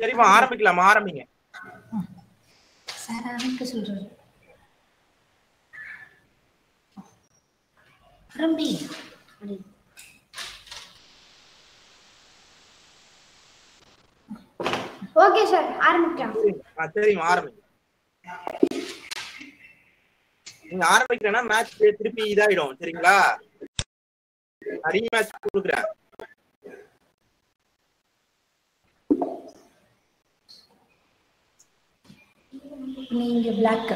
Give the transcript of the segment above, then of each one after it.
சரிம்மா ஆரம்பிக்கலாமா ஆரம்பிங்க சார் ஆரம்பிக்க சொல்றாரு ஆரம்பி அப்படி. ஓகே சார் ஆரம்பிக்கலாம் ஆ, சரிம்மா ஆரம்பிங்க நீங்க ஆரம்பிக்கிறேன்னா மேட்ச் திருப்பி இதாயிடும் சரிங்களா நிறைய மேட்ச் கொடுக்குறேன் நீங்க பிளாக்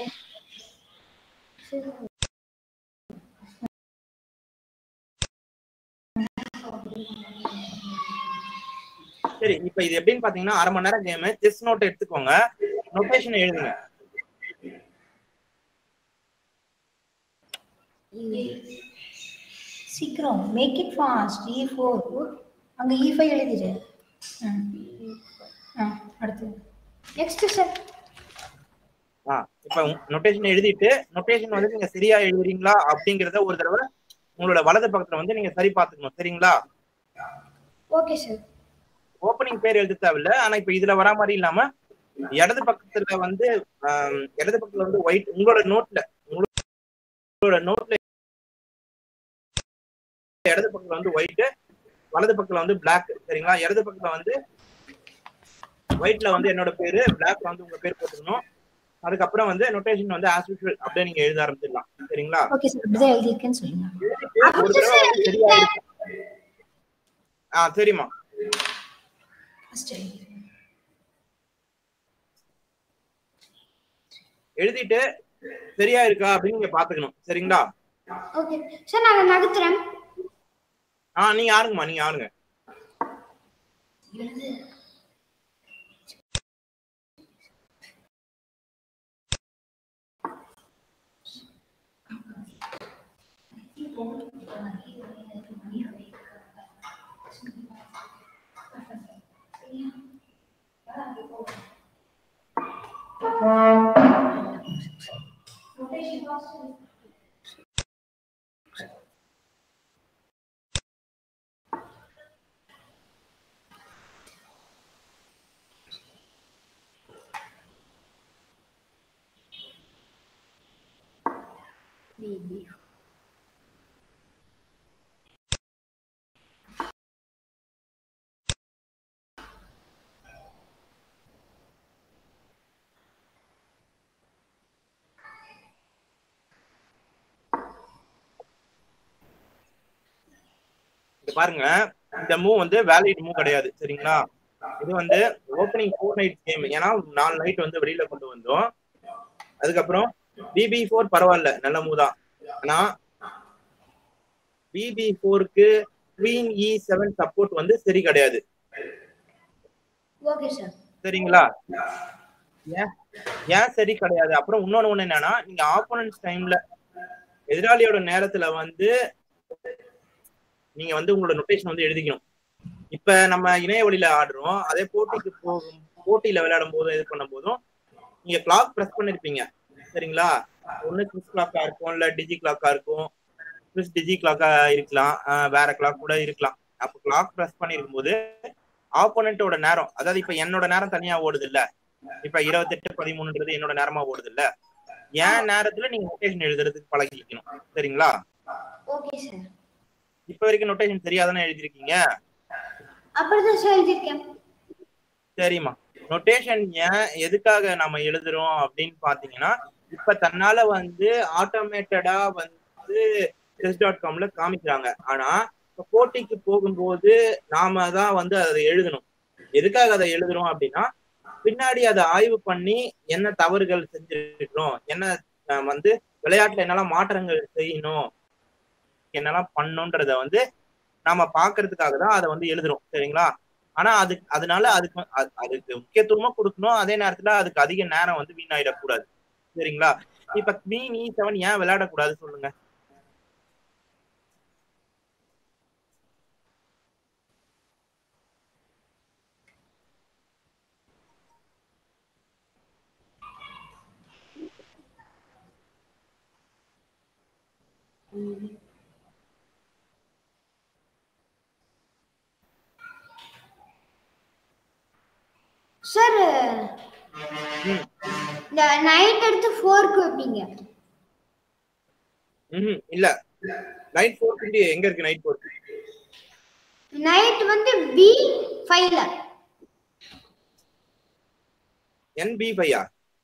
சரி இப்ப இது எப்படின்னு பாத்தீங்கன்னா அரை மணி நேரம் கேம் செஸ் நோட் எடுத்துக்கோங்க நொட்டேஷன் எழுதுங்க சீக்கிரம் make it fast E four அங்க இ ஃபைவ் எழுதிடு ம். ஆ அடுத்து நெக்ஸ்ட் சார் ஆ இப்ப நொட்டேஷன் எழுதிட்டு நொட்டேஷன் வந்து நீங்க சரியா எழுதுறீங்களா அப்படிங்கறத ஒரு தடவை உங்களோட வலது பக்கத்துல வந்து நீங்க சரி பார்த்துக்கணும் சரிங்களா ஓகே சார் ஓப்பனிங் பேர் எழுத தேவையில்ல ஆனா இப்ப இதுல வரா மாதிரி இல்லாம இடது பக்கத்துல வந்து ஆம், இடது பக்கத்துல வந்து ஒயிட் உங்களோட நோட்ல உங்களோட நோட்ல இடது பக்கத்துல வந்து ஒயிட் வலது பக்கத்துல வந்து பிளாக் சரிங்களா இடது பக்கத்துல வந்து ஒயிட்ல வந்து என்னோட பேரு பிளாக்ல வந்து உங்க பேர் போட்டுக்கணும் அதுக்கப்புறம் வந்து நொட்டேஷன் வந்து ஆஸ் யூஷுவல் அப்படியே நீங்க எழுத ஆரம்பிச்சிடலாம் சரிங்களா ஓகே சார் இப்படிதான் எழுதியிருக்கேன்னு சொல்லுங்க ஒரு தடவை வந்து சரியா இருக்கு. ஆ சரிம்மா ஃபர்ஸ்ட் எழுதிருக்கேன் எழுதிட்டு சரியா இருக்கா அப்படின்னு நீங்க பாத்துக்கணும் சரிங்களா ஓகே சார் நான் நகர்த்துறேன் ஆ நீங்க ஆடுங்கம்மா நீங்க ஆடுங்க எழுது இது பாருங்க இந்த மூவ் வந்து வேலிட் மூவ் கிடையாது சரிங்களா இது வந்து ஓப்பனிங் ஃபோர் நைட் கேம் ஏன்னா நாலு நைட் வந்து வெளியில கொண்டு வந்தோம் அதுக்கப்புறம் பிபி ஃபோர் பரவாயில்ல நல்ல மூவ் தான் ஆனா பிபி ஃபோருக்கு குவீன் இ செவன் சப்போர்ட் வந்து சரி கிடையாது ஓகே சார் சரிங்களா ஏன் ஏன் சரி கிடையாது அப்புறம் இன்னொன்னு ஒண்ணு என்னன்னா நீங்க ஆப்போனன்ஸ் டைம்ல எதிராளியோட நேரத்துல வந்து நீங்க வந்து உங்களோட நொட்டேஷன் வந்து எழுதிக்கணும் இப்ப நம்ம இணைய வழியில ஆடுறோம் அதே போட்டிக்கு போகும் போட்டியில விளையாடும் போதும் இது பண்ணும் போதும் நீங்க கிளாக் பிரஸ் பண்ணிருப்பீங்க சரிங்களா ஒண்ணு கிறிஸ் கிளாக்கா இருக்கும் இல்ல டிஜி கிளாக்கா இருக்கும் கிறிஸ் டிஜி கிளாக்கா இருக்கலாம் ஆஹ் வேற கிளாக் கூட இருக்கலாம் அப்ப கிளாக் பிரஸ் பண்ணிருக்கும் போது ஆப்போனண்டோட நேரம் அதாவது இப்ப என்னோட நேரம் தனியா ஓடுது இல்ல இப்ப இருபத்தெட்டு பதிமூணுன்றது என்னோட நேரமா ஓடுது இல்ல என் நேரத்துல நீங்க நொட்டேஷன் எழுதுறதுக்கு பழகிக்கணும் சரிங்களா ஓகே சார் இப்ப வரைக்கும் நொட்டேஷன் தெரியாதானே எழுதிருக்கீங்க அப்படிதான் சார் எழுதியிருக்கேன் சரிம்மா நொட்டேஷன் ஏன் எதுக்காக நம்ம எழுதுறோம் அப்படின்னு பாத்தீங்கன்னா இப்ப தன்னால வந்து ஆட்டோமேட்டடா வந்து செஸ் டாட் காம்ல காமிக்கிறாங்க ஆனா இப்ப போட்டிக்கு போகும்போது நாம தான் வந்து அதை எழுதணும் எதுக்காக அதை எழுதுறோம் அப்படின்னா பின்னாடி அதை ஆய்வு பண்ணி என்ன தவறுகள் செஞ்சிருக்கிறோம் என்ன அஹ், வந்து விளையாட்டுல என்னெல்லாம் மாற்றங்கள் செய்யணும் என்னெல்லாம் பண்ணணுன்றத வந்து நாம பாக்குறதுக்காக தான் அதை வந்து எழுதுறோம் சரிங்களா ஆனா அது அதனால அதுக்கு அது- அதுக்கு முக்கியத்துவமா கொடுக்கணும் அதே நேரத்துல அதுக்கு அதிக நேரம் வந்து வீணாயிடக்கூடாது சரிங்களா இப்ப குவீன் இ செவன் ஏன் விளையாடக்கூடாது சொல்லுங்க சார் ம் இந்த நைட் எடுத்து ஃபோர்க்கு வைப்பீங்க ம் இல்ல நைட் ஃபோர் எங்க இருக்கு நைட் ஃபோர் நைட் வந்து பி ஃபைவ்ல என்பி ஃபையா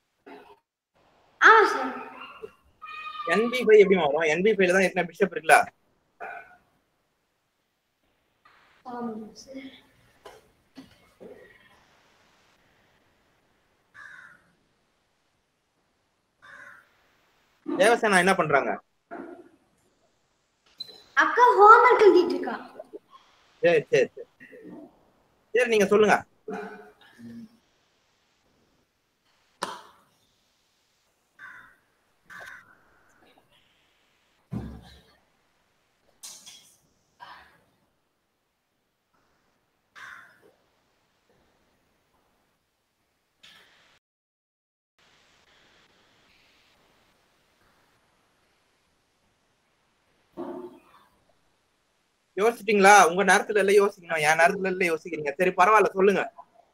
ஆமா சார் என்பி ஃபைவ் எப்படி வரும் என்பி ஃபைவ்ல தான் எத்தனை பிஷப் இருக்குல்ல ஆமா சார் தேவசேனா என்ன பண்றாங்க அக்கா ஹோம்ஒர்க் எழுதிட்டு இருக்கா சரி சரி சரி சரி நீங்க சொல்லுங்க யோசிச்சிட்டீங்களா உங்க நேரத்துல எல்லாம் யோசிக்கணும் என் நேரத்துல எல்லாம் யோசிக்கிறீங்க சரி பரவாயில்ல சொல்லுங்க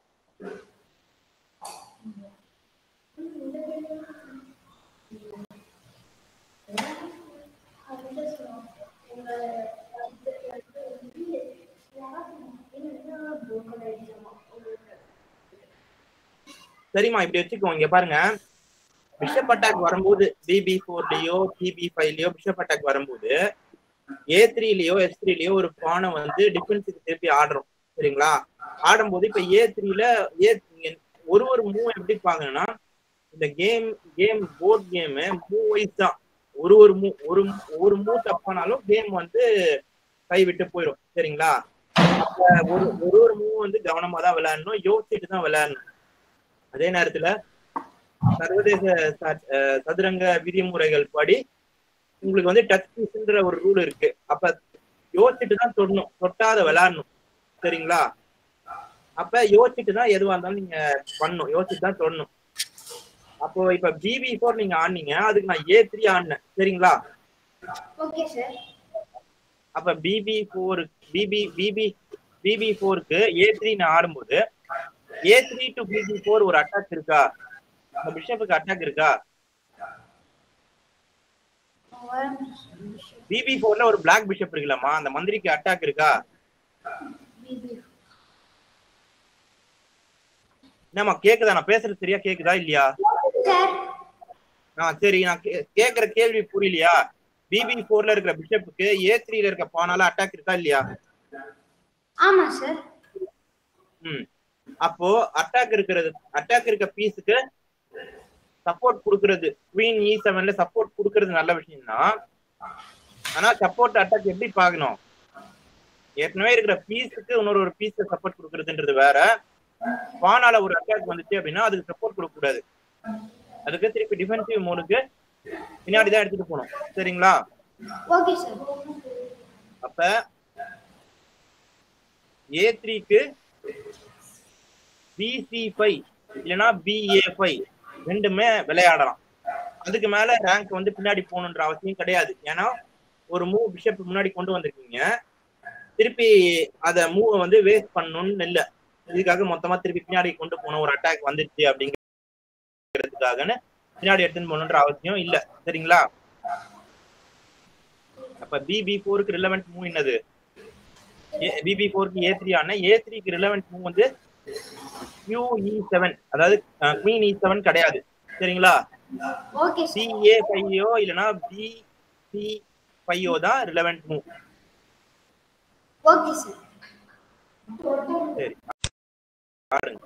சரிம்மா இப்படி வச்சுக்கோ இங்க பாருங்க பிஷப் அட்டாக் வரும்போது பிபி ஃபோர்லயோ பிபி ஃபைவ்லயோ பிஷப் அட்டாக் வரும்போது ஏ த்ரீலயோ எஸ் த்ரீலயோ ஒரு பானை வந்து டிஃபென்ஸுக்கு திருப்பி ஆடுறோம் சரிங்களா ஆடும்போது இப்ப ஏ த்ரீல ஏ ஒரு ஒரு மூவ் எப்படி பாங்கன்னா இந்த game game board game move wise தான் ஒரு ஒரு மூவ் ஒரு ஒரு மூவ் தப்பானாலும் கேம் வந்து கை விட்டு போயிடும் சரிங்களா அப்ப ஒரு ஒரு ஒரு மூவ் வந்து கவனமா தான் விளையாடணும் யோசிச்சுட்டு தான் விளையாடணும் அதே நேரத்துல சர்வதேச ச- அஹ் சதுரங்க விதிமுறைகள் படி உங்களுக்கு வந்து டச் பீஸ்ன்ற ஒரு ரூல் இருக்கு அப்ப யோசிச்சுட்டு தான் தொடணும் தொட்டாத விளையாடணும் சரிங்களா அப்ப யோசிச்சுட்டு தான் எதுவா இருந்தாலும் நீங்க பண்ணணும் யோசிச்சுட்டு தான் தொடணும் அப்போ இப்ப பிபி ஃபோர் நீங்க ஆடினீங்க அதுக்கு நான் ஏ த்ரீ ஆடினேன் சரிங்களா ஓகே சார் அப்ப BB four BB BB BB ஃபோருக்கு ஏ த்ரீ நான் ஆடும்போது A three to BB four ஒரு அட்டாக் இருக்கா அந்த பிஷப்புக்கு அட்டாக் இருக்கா பிபி ஃபோர்ல ஒரு பிளாக் பிஷப் இருக்குல்லம்மா அந்த மந்திரிக்கு அட்டாக் இருக்கா என்னம்மா கேக்குதா நான் பேசுறது சரியா கேக்குதா இல்லையா சார் ஆ சரி நான் கே- கேக்குற கேள்வி புரியலையா பிபி ஃபோர்ல இருக்கிற பிஷப்புக்கு ஏ த்ரீல இருக்க பானால அட்டாக் இருக்கா இல்லையா ஆமா சார் ம் அப்போ அட்டாக் இருக்கிறது அட்டாக் இருக்க பீஸுக்கு சப்போர்ட் கொடுக்கிறது குவீன் இ செவன்ல சப்போர்ட் கொடுக்கிறது நல்ல விஷயம் தான் ஆனா சப்போர்ட் அட்டாக் எப்படி பார்க்கணும் ஏற்கனவே இருக்கிற பீஸுக்கு இன்னொரு ஒரு பீஸ் சப்போர்ட் கொடுக்கறதுன்றது வேற பானால ஒரு அட்டாக் வந்துச்சு அப்படின்னா அதுக்கு சப்போர்ட் கொடுக்க கூடாது அதுக்கு திருப்பி டிஃபென்சிவ் மோடுக்கு பின்னாடி தான் எடுத்துட்டு போகணும் சரிங்களா ஓகே சார் அப்ப ஏ த்ரீக்கு பிசி ஃபைவ் இல்லைன்னா பிஏ ஃபைவ் ரெண்டுமே விளையாடலாம் அதுக்கு மேல ரேங்க் வந்து பின்னாடி போகணுன்ற அவசியம் கிடையாது ஏன்னா ஒரு மூவ் பிஷப் முன்னாடி கொண்டு வந்திருக்கீங்க திருப்பி அத மூவ் வந்து வேஸ்ட் பண்ணணும்னு இல்ல இதுக்காக மொத்தமா திருப்பி பின்னாடி கொண்டு போகணும் ஒரு அட்டாக் வந்துருச்சு அப்படிங்கிறதுக்காகன்னு பின்னாடி எடுத்துன்னு போகணுன்ற அவசியம் இல்ல சரிங்களா அப்ப பிபி ஃபோருக்கு ரிலவெண்ட் மூவ் என்னது பிபி ஃபோருக்கு ஏ த்ரீ ஆனா ஏ த்ரீக்கு ரிலவெண்ட் மூவ் வந்து கியூ இ செவன் அதாவது குவீன் இ செவன் கிடையாது சரிங்களா ஓகே சார் சிஏ ஃபைவோ இல்லைன்னா பி சி ஃபைவோ தான் ரிலவெண்ட் மூவ் ஓகே சார் சரி பாருங்க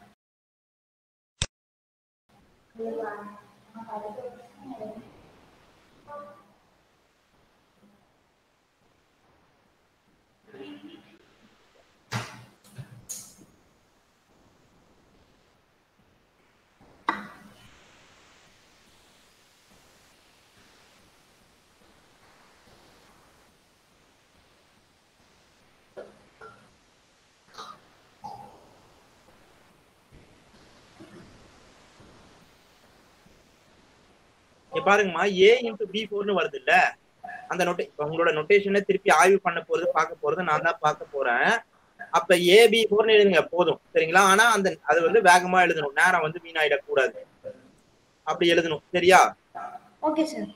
இங்க பாருங்கம்மா ஏ இன்டு பி ஃபோர்னு வருது இல்ல அந்த நோட்டே உங்களோட நொட்டேஷனை திருப்பி ஆய்வு பண்ண போறது பார்க்க போறது நான் தான் பார்க்க போறேன் அப்ப ஏபி ஃபோர்னு எழுதுங்க போதும் சரிங்களா ஆனா அந்த அது வந்து வேகமா எழுதணும் நேரம் வந்து வீணாயிடக்கூடாது அப்படி எழுதணும் சரியா ஓகே சார்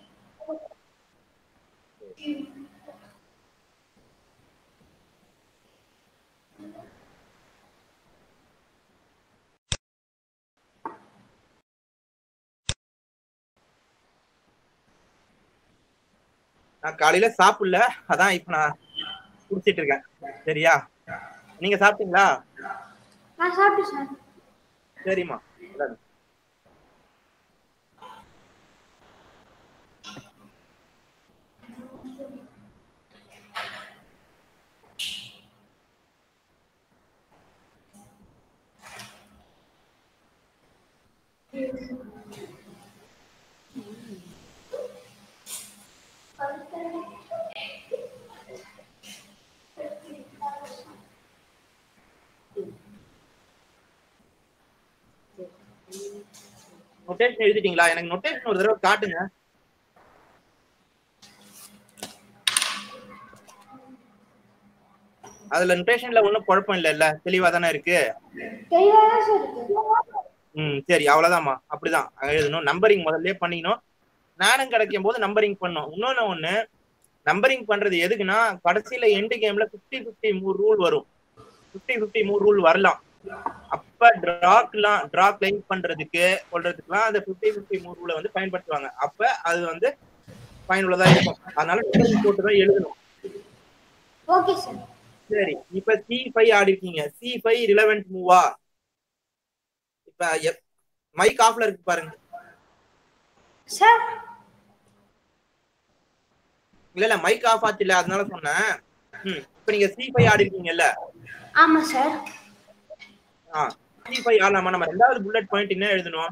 நான் காலையில சாப்பிடல அதான் இப்ப நான் குடிச்சிட்டு இருக்கேன் சரியா நீங்க சாப்பிட்டீங்களா நான் சாப்பிட்டேன் சார் சரிம்மா நல்லது. நொட்டேஷன் எழுதிட்டீங்களா எனக்கு நொட்டேஷன் ஒரு தடவை காட்டுங்க அதுல நொட்டேஷன்ல ஒண்ணும் குழப்பம் இல்லைல்ல தெளிவா தானே இருக்கு தெளிவாக தான் சார் இருக்கு ம் சரி அவ்வளவுதாம்மா அப்படிதான் எழுதணும் நம்பரிங் முதல்லயே பண்ணிக்கணும் நேரம் கிடைக்கும் போது நம்பரிங் பண்ணும் இன்னொன்னு ஒண்ணு நம்பரிங் பண்றது எதுக்குன்னா கடைசியில எண்டு கேம்ல 50 50 மூணு ரூல் வரும் 50 50 மூணு ரூல் வரலாம் அப்ப டிராக்லாம் டிராக் லைன் பண்றதுக்கு சொல்றதுக்குலாம் அந்த 50 50 மூணு ரூலை வந்து பயன்படுத்துவாங்க அப்ப அது வந்து பயனுள்ளதா இருக்கும் அதனால numbering போட்டு தான் எழுதணும் ஓகே சார் சரி இப்ப சி ஃபைவ் ஆடி இருக்கீங்க சி ஃபைவ் ரிலவெண்ட் மூவா இப்ப மைக் ஆஃப்ல இருக்கு பாருங்க சார் இல்ல இல்ல மைக் ஆஃப் ஆச்சு இல்ல அதனால சொன்னேன் ம் இப்ப நீங்க சி ஃபைவ் ஆடி இருக்கீங்கல்ல ஆமா சார் ஆ சி ஃபைவ் ஆடலாமா நம்ம ரெண்டாவது புல்லட் பாயிண்ட் என்ன எழுதணும்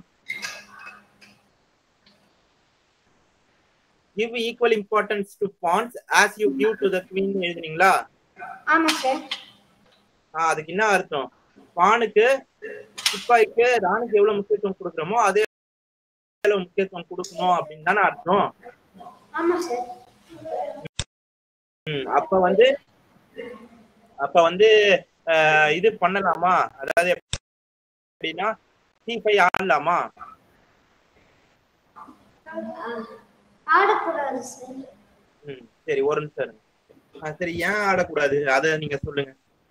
give equal importance to pawns as you give to the queen எழுதுனீங்களா ஆமா சார் ஆ அதுக்கு என்ன அர்த்தம் பானுக்கு சிப்பாய்க்கு ராணுக்கு எவ்வளவு முக்கியத்துவம் கொடுக்குறோமோ அதே எவ்வளவு முக்கியத்துவம் கொடுக்கணும் அப்படின்னு தானே அர்த்தம் ஆமா சார் ம், அப்ப வந்து அப்ப வந்து அஹ், இது பண்ணலாமா அதாவது எப்படின்னா சி ஃபைவ் ஆடலாமா ஆடக்கூடாது சார் ம் சரி ஒரு நிமிஷம் இருங்க. ஆ, சரி ஏன் ஆடக்கூடாது அதை நீங்க சொல்லுங்க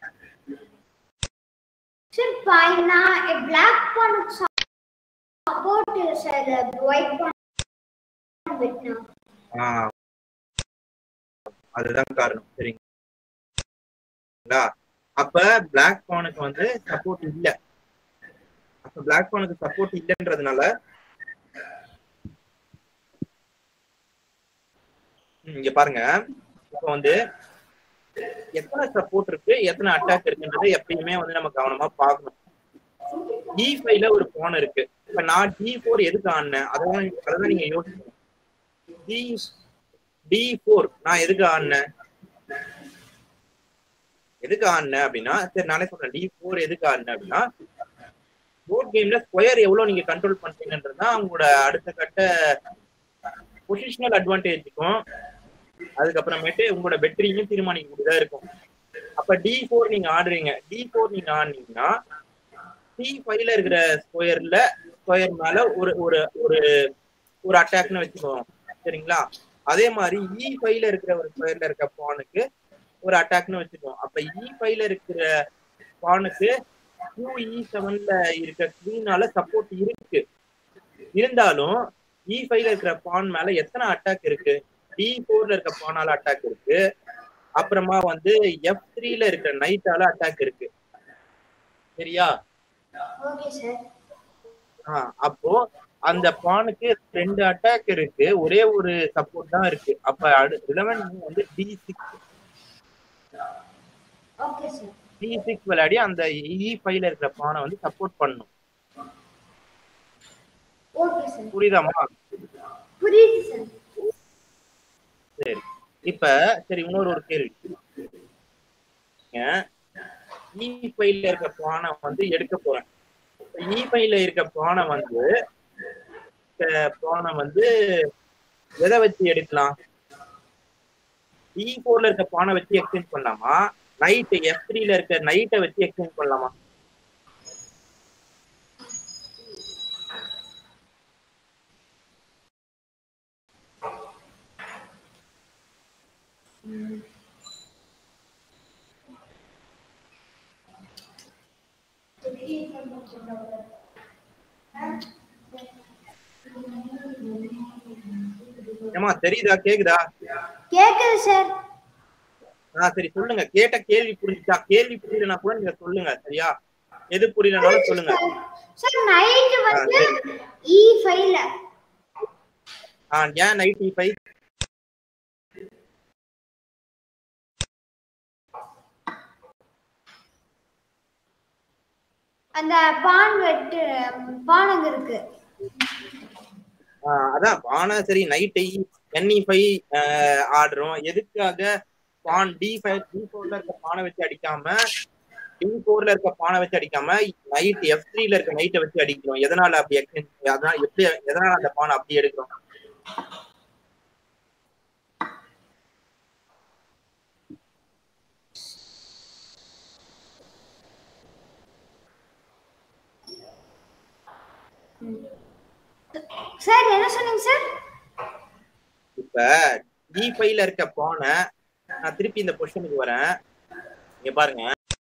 சார் பாய்னா black pawn support sir white pawn வெட்டினா ஆ அதுதான் காரணம் சரிங்களா அப்ப பிளாக் பானுக்கு வந்து சப்போர்ட் இல்ல அப்ப பிளாக் பானுக்கு சப்போர்ட் இல்லைன்றதுனால ம், இங்க பாருங்க இப்ப வந்து எத்தனை சப்போர்ட் இருக்கு எத்தனை அட்டாக் இருக்குன்றது எப்பயுமே வந்து நம்ம கவனமா பார்க்கணும் டி ஃபைவ்ல ஒரு போன் இருக்கு இப்ப நான் டி ஃபோர் எதுக்கு ஆடினேன் அதான் அதான் நீங்க யோசிக்கணும் டி டி ஃபோர் நான் எதுக்கு ஆடினேன் எதுக்கு ஆடினேன் அப்படின்னா சரி நானே சொல்றேன் டி ஃபோர் எதுக்கு ஆடினேன் அப்படின்னா போர்ட் கேம்ல ஸ்கொயர் எவ்வளவு நீங்க கண்ட்ரோல் பண்றீங்கன்றது தான் உங்களோட அடுத்த கட்ட பொசிஷனல் அட்வான்டேஜுக்கும் அதுக்கப்புறமேட்டு உங்களோட வெற்றியும் தீர்மானிக்க முடியதா இருக்கும் அப்ப டி ஃபோர் நீங்க ஆடுறீங்க டி ஃபோர் நீங்க ஆடுனீங்கன்னா டி ஃபைவ்ல இருக்கிற ஸ்கொயர்ல ஸ்கொயர் மேல ஒரு ஒரு ஒரு ஒரு அட்டாக்னு வச்சுக்கோங்க சரிங்களா அதே மாதிரி இ ஃபைவ்ல இருக்கிற ஒரு ஸ்கொயர்ல இருக்க பானுக்கு ஒரு அட்டாக்னு வச்சுக்கோம் அப்ப இ ஃபைவ்ல இருக்கிற பானுக்கு கியூ இ செவன்ல இருக்க குவீனால சப்போர்ட் இருக்கு இருந்தாலும் இ ஃபைவ்ல இருக்கிற பான் மேல எத்தனை அட்டாக் இருக்கு டி ஃபோர்ல இருக்க பானால அட்டாக் இருக்கு அப்புறமா வந்து எஃப் த்ரீல இருக்கிற நைட்டால அட்டாக் இருக்கு சரியா ஓகே சார் ஆஹ் அப்போ அந்த பானுக்கு ரெண்டு அட்டாக் இருக்கு ஒரே ஒரு சப்போர்ட் தான் இருக்கு அப்ப ரிலவன் வந்து D six okay sir D six விளையாடி அந்த இ ஃபைவ்ல இருக்கிற பானை வந்து சப்போர்ட் பண்ணும் ஓகே சார் புரியுதாமா புரியுது சார் சரி இப்ப சரி இன்னொரு ஒரு கேள்வி இ ஃபைவ்ல இருக்க பானை வந்து எடுக்க போறேன் இ ஃபைவ்ல இருக்க பானை வந்து அஹ் பானை வந்து எதை வச்சு எடுக்கலாம் இ ஃபோர்ல இருக்க பானை வச்சு எக்ஸ்சேஞ்ச் பண்ணலாமா நைட் எஃப் த்ரீல இருக்க நைட்டை வச்சு எக்ஸ்சேஞ்ச் பண்ணலாமா ஏமா தெரியுதா கேக்குதா கேக்குது சார் ஆ சரி சொல்லுங்க கேட்ட கேள்வி புரிஞ்சுச்சா கேள்வி புரியலனா கூட நீங்க சொல்லுங்க சரியா எது புரியலனாலும் சொல்லுங்க சார் நைட் வந்து இ ஃபைவ்ல ஆ ஏன் நைட் ஃபைவ் அந்த பான் வெட்டு பான் அங்க இருக்கு அதான் பானா சரி நைட் என்இ ஃபைவ் ஆடுறோம் எதுக்காக பான் டி ஃபைவ் டி ஃபோர்ல இருக்க பானை வச்சு அடிக்காம டி ஃபோர்ல இருக்க பானை வச்சு அடிக்காம நைட் எஃப் த்ரீல இருக்க நைட்டை வச்சு அடிக்கிறோம் எதனால அப்படி எக்ஸ்சேஞ்ச் அதான் எப்படி எதனால அந்த பானை அப்படி எடுக்கிறோம் சார் என்ன சொன்னீங்க சார் இப்ப டி ஃபைவ்ல இருக்க பானை நான் திருப்பி இந்த பொசிஷனுக்கு வரேன் இங்க பாருங்க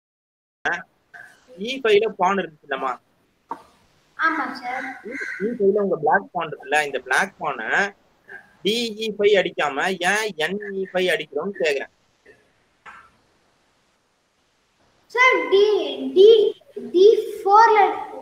இ ஃபைவ்ல பான் இருக்குல்லம்மா ஆமா சார் இ ஃபைவ்ல உங்க பிளாக் பான் இருக்குல்ல இந்த பிளாக் பானை டிஇ ஃபைவ் அடிக்காம ஏன் என்இ ஃபைவ் அடிக்கிறோம்னு கேக்குறேன் சார் டி டி டி ஃபோர்ல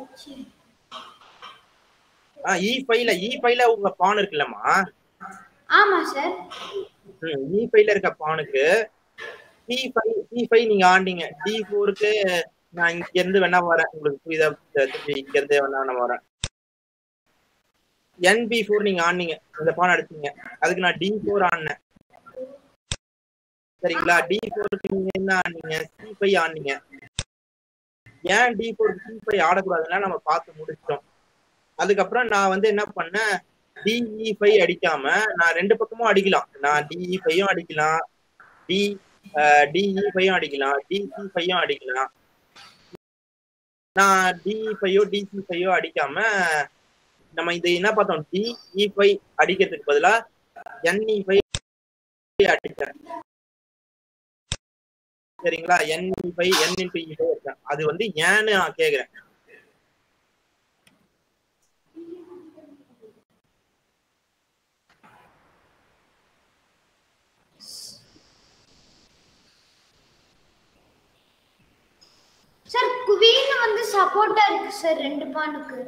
இ ஃபைவ்ல இ ஃபைவ்ல உங்க பான் இருக்குல்லம்மா ஆமா சார் இ ஃபைவ்ல இருக்க பானுக்கு டி ஃபைவ் டி ஃபைவ் நீங்க ஆண்டீங்க டி ஃபோருக்கு நான் இங்க இருந்து வேணா வரேன் உங்களுக்கு புரியுதா திருப்பி இங்க இருந்து வேணா நான் வரேன் என்பி ஃபோர் நீங்க ஆனீங்க இந்த பான் அடிச்சீங்க அதுக்கு நான் டி ஃபோர் ஆடினேன் சரிங்களா டி ஃபோருக்கு நீங்க என்ன ஆனீங்க சி ஃபைவ் ஆனீங்க ஏன் டி ஃபோர் சி ஃபைவ் ஆடக்கூடாதுன்னா நம்ம பார்த்து முடிச்சிட்டோம் அதுக்கப்புறம் நான் வந்து என்ன பண்ணேன் டிஇ ஃபைவ் அடிக்காம நான் ரெண்டு பக்கமும் அடிக்கலாம் நான் டிஇ ஃபைவும் அடிக்கலாம் டி டிஇ ஃபைவும் அடிக்கலாம் டிசி ஃபைவும் அடிக்கலாம் நான் டிஇ ஃபைவோ டிசி ஃபைவோ அடிக்காம நம்ம இது என்ன பார்த்தோம் டிஇ ஃபைவ் அடிக்கிறதுக்கு பதிலா என்இ ஃபைவ் அடிக்கிறேன் சரிங்களா NE five N into E five அது வந்து ஏன்னு நான் கேக்குறேன் சார் குவீன் வந்து சப்போர்ட்டா இருக்கு சார் ரெண்டு பானுக்கு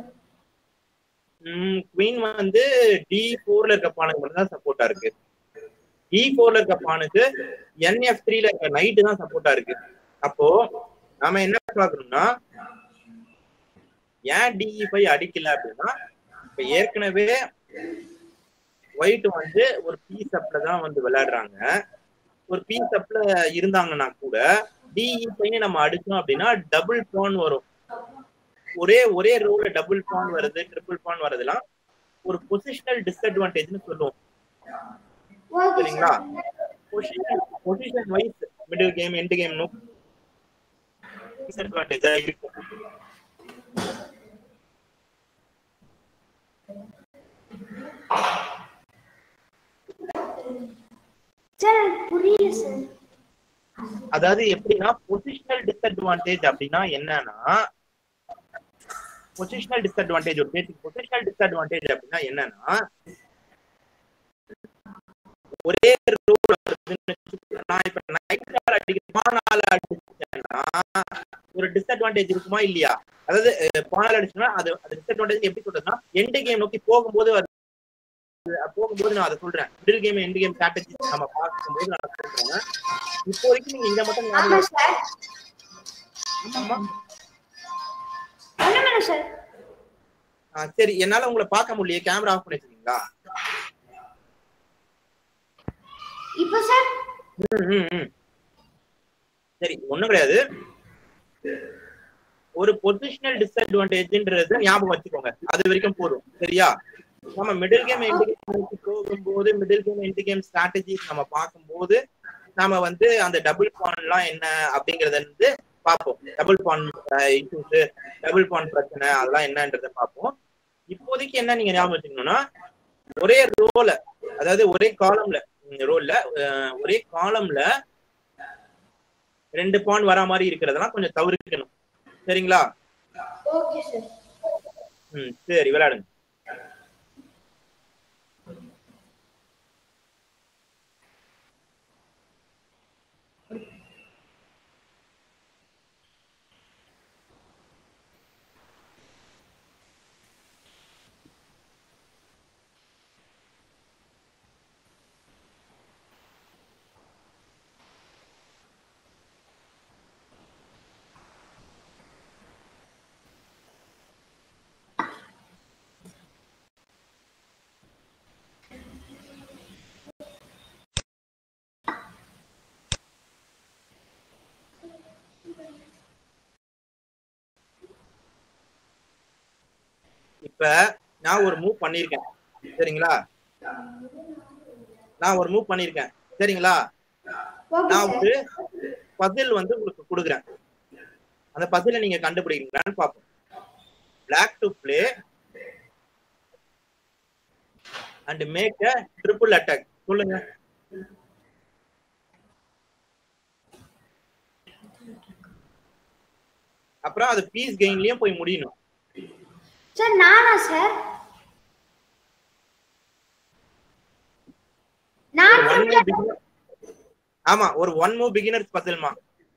குவீன் வந்து டி ஃபோர்ல இருக்க பானுக்கு மட்டும் தான் சப்போர்ட்டா இருக்கு டி ஃபோர்ல இருக்க பானுக்கு என்எஃப் த்ரீல இருக்க நைட்டு தான் சப்போர்ட்டா இருக்கு அப்போ நாம என்ன பாக்கணும்னா ஏன் டிஇ ஃபைவ் அடிக்கல அப்படின்னா இப்ப ஏற்கனவே ஒயிட் வந்து ஒரு பீஸ் அப்ல தான் வந்து விளையாடுறாங்க ஒரு பீஸ் அப்ல இருந்தாங்கன்னா கூட டிஇ ஃபைவ் நம்ம அடிச்சோம் அப்படின்னா டபுள் பான் வரும் ஒரே ஒரே ரோல டபுள் பான் வருது ட்ரிபிள் பான் வருதுலாம் ஒரு பொசிஷனல் டிஸ்அட்வான்டேஜ்னு சொல்லுவோம் ஓகே சரிங்களா sir position position wise middle game end game no டிஸ்அட்வான்டேஜா இருக்கும் சார் எனக்கு புரியல சார் அதாவது எப்படின்னா பொசிஷனல் டிஸ்அட்வான்டேஜ் அப்படின்னா என்னன்னா பொசிஷனல் டிஸ்அட்வான்டேஜ் ஒரு பேசிக் பொசிஷனல் டிஸ்அட்வான்டேஜ் அப்படின்னா என்னன்னா ஒரே ரூல் நான் இப்ப நைட்டால அடிக்கிறேன் பானால அடிச்சேன்னா ஒரு டிஸ்அட்வான்டேஜ் இருக்குமா இல்லையா அதாவது அஹ், பானால அடிச்சோம்னா அது அது டிஸ்அட்வான்டேஜ் எப்படி சொல்றதுன்னா எண்டு கேம் நோக்கி போகும்போது அது போகும்போது நான் அதை சொல்றேன் middle game end game strategy நம்ம பார்க்கும்போது நான் சொல்றேன் இப்போ வரைக்கும் நீங்க இதை மட்டும் ஆமா ஞாபகம் சார் ஆமா. ஒண்ணும் இல்லை சார் ஆ, சரி என்னால உங்களை பார்க்க முடியல கேமரா ஆஃப் பண்ணி வச்சிருக்கீங்களா இப்போ சார் ம், ம், ம். சரி ஒண்ணும் கிடையாது ஒரு பொசிஷனல் டிஸ்அட்வான்டேஜ்ன்றது ஞாபகம் வச்சுக்கோங்க அது வரைக்கும் போதும் சரியா நம்ம மிடில் கேம் எண்ட் கேம் போகும்போது middle game end game strategies நம்ம பார்க்கும்போது நாம வந்து அந்த டபுள் பான்லாம் என்ன அப்படிங்கறத வந்து பார்ப்போம் double pawn issues double pawn பிரச்சனை அதெல்லாம் என்னன்றத பார்ப்போம் இப்போதைக்கு என்ன நீங்க ஞாபகம் வச்சுக்கணும்னா ஒரே ரோல அதாவது ஒரே காலம்ல ரோல்ல ஒரே காலம்ல ரெண்டு பான் வரா மாதிரி இருக்கிறதெல்லாம் கொஞ்சம் தவிர்க்கணும் சரிங்களா ஓகே சார் ம் சரி விளையாடுங்க இப்ப நான் ஒரு மூவ் பண்ணிருக்கேன் சரிங்களா நான் ஒரு மூவ் பண்ணிருக்கேன் சரிங்களா ஓகே நான் சார் ஒரு பசில் வந்து உங்களுக்கு கொடுக்குறேன் அந்த பசிலை நீங்க கண்டுபிடிக்கிறீங்களான்னு பார்ப்போம் black to play and make a triple attack சொல்லுங்க அப்புறம் அது பீஸ் கெயின்லயும் போய் முடியணும் சார் நானா சார் நான் ஒரு one move beginner- ஆமா ஒரு ஒன் மூவ் பிகினர்ஸ் பசில்மா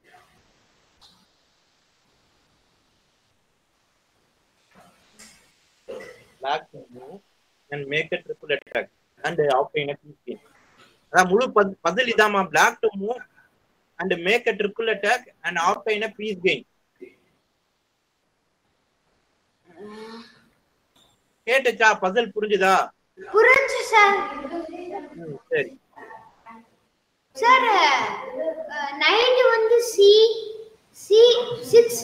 black to move and make a triple attack and obtain a piece gain அதான் முழு Basil இதாமா black to move and make a triple attack and obtain a piece gain கேட்டுச்சா பசில் புரிஞ்சுதா புரிஞ்சு sir ம், சரி சார் நைட் வந்து C C six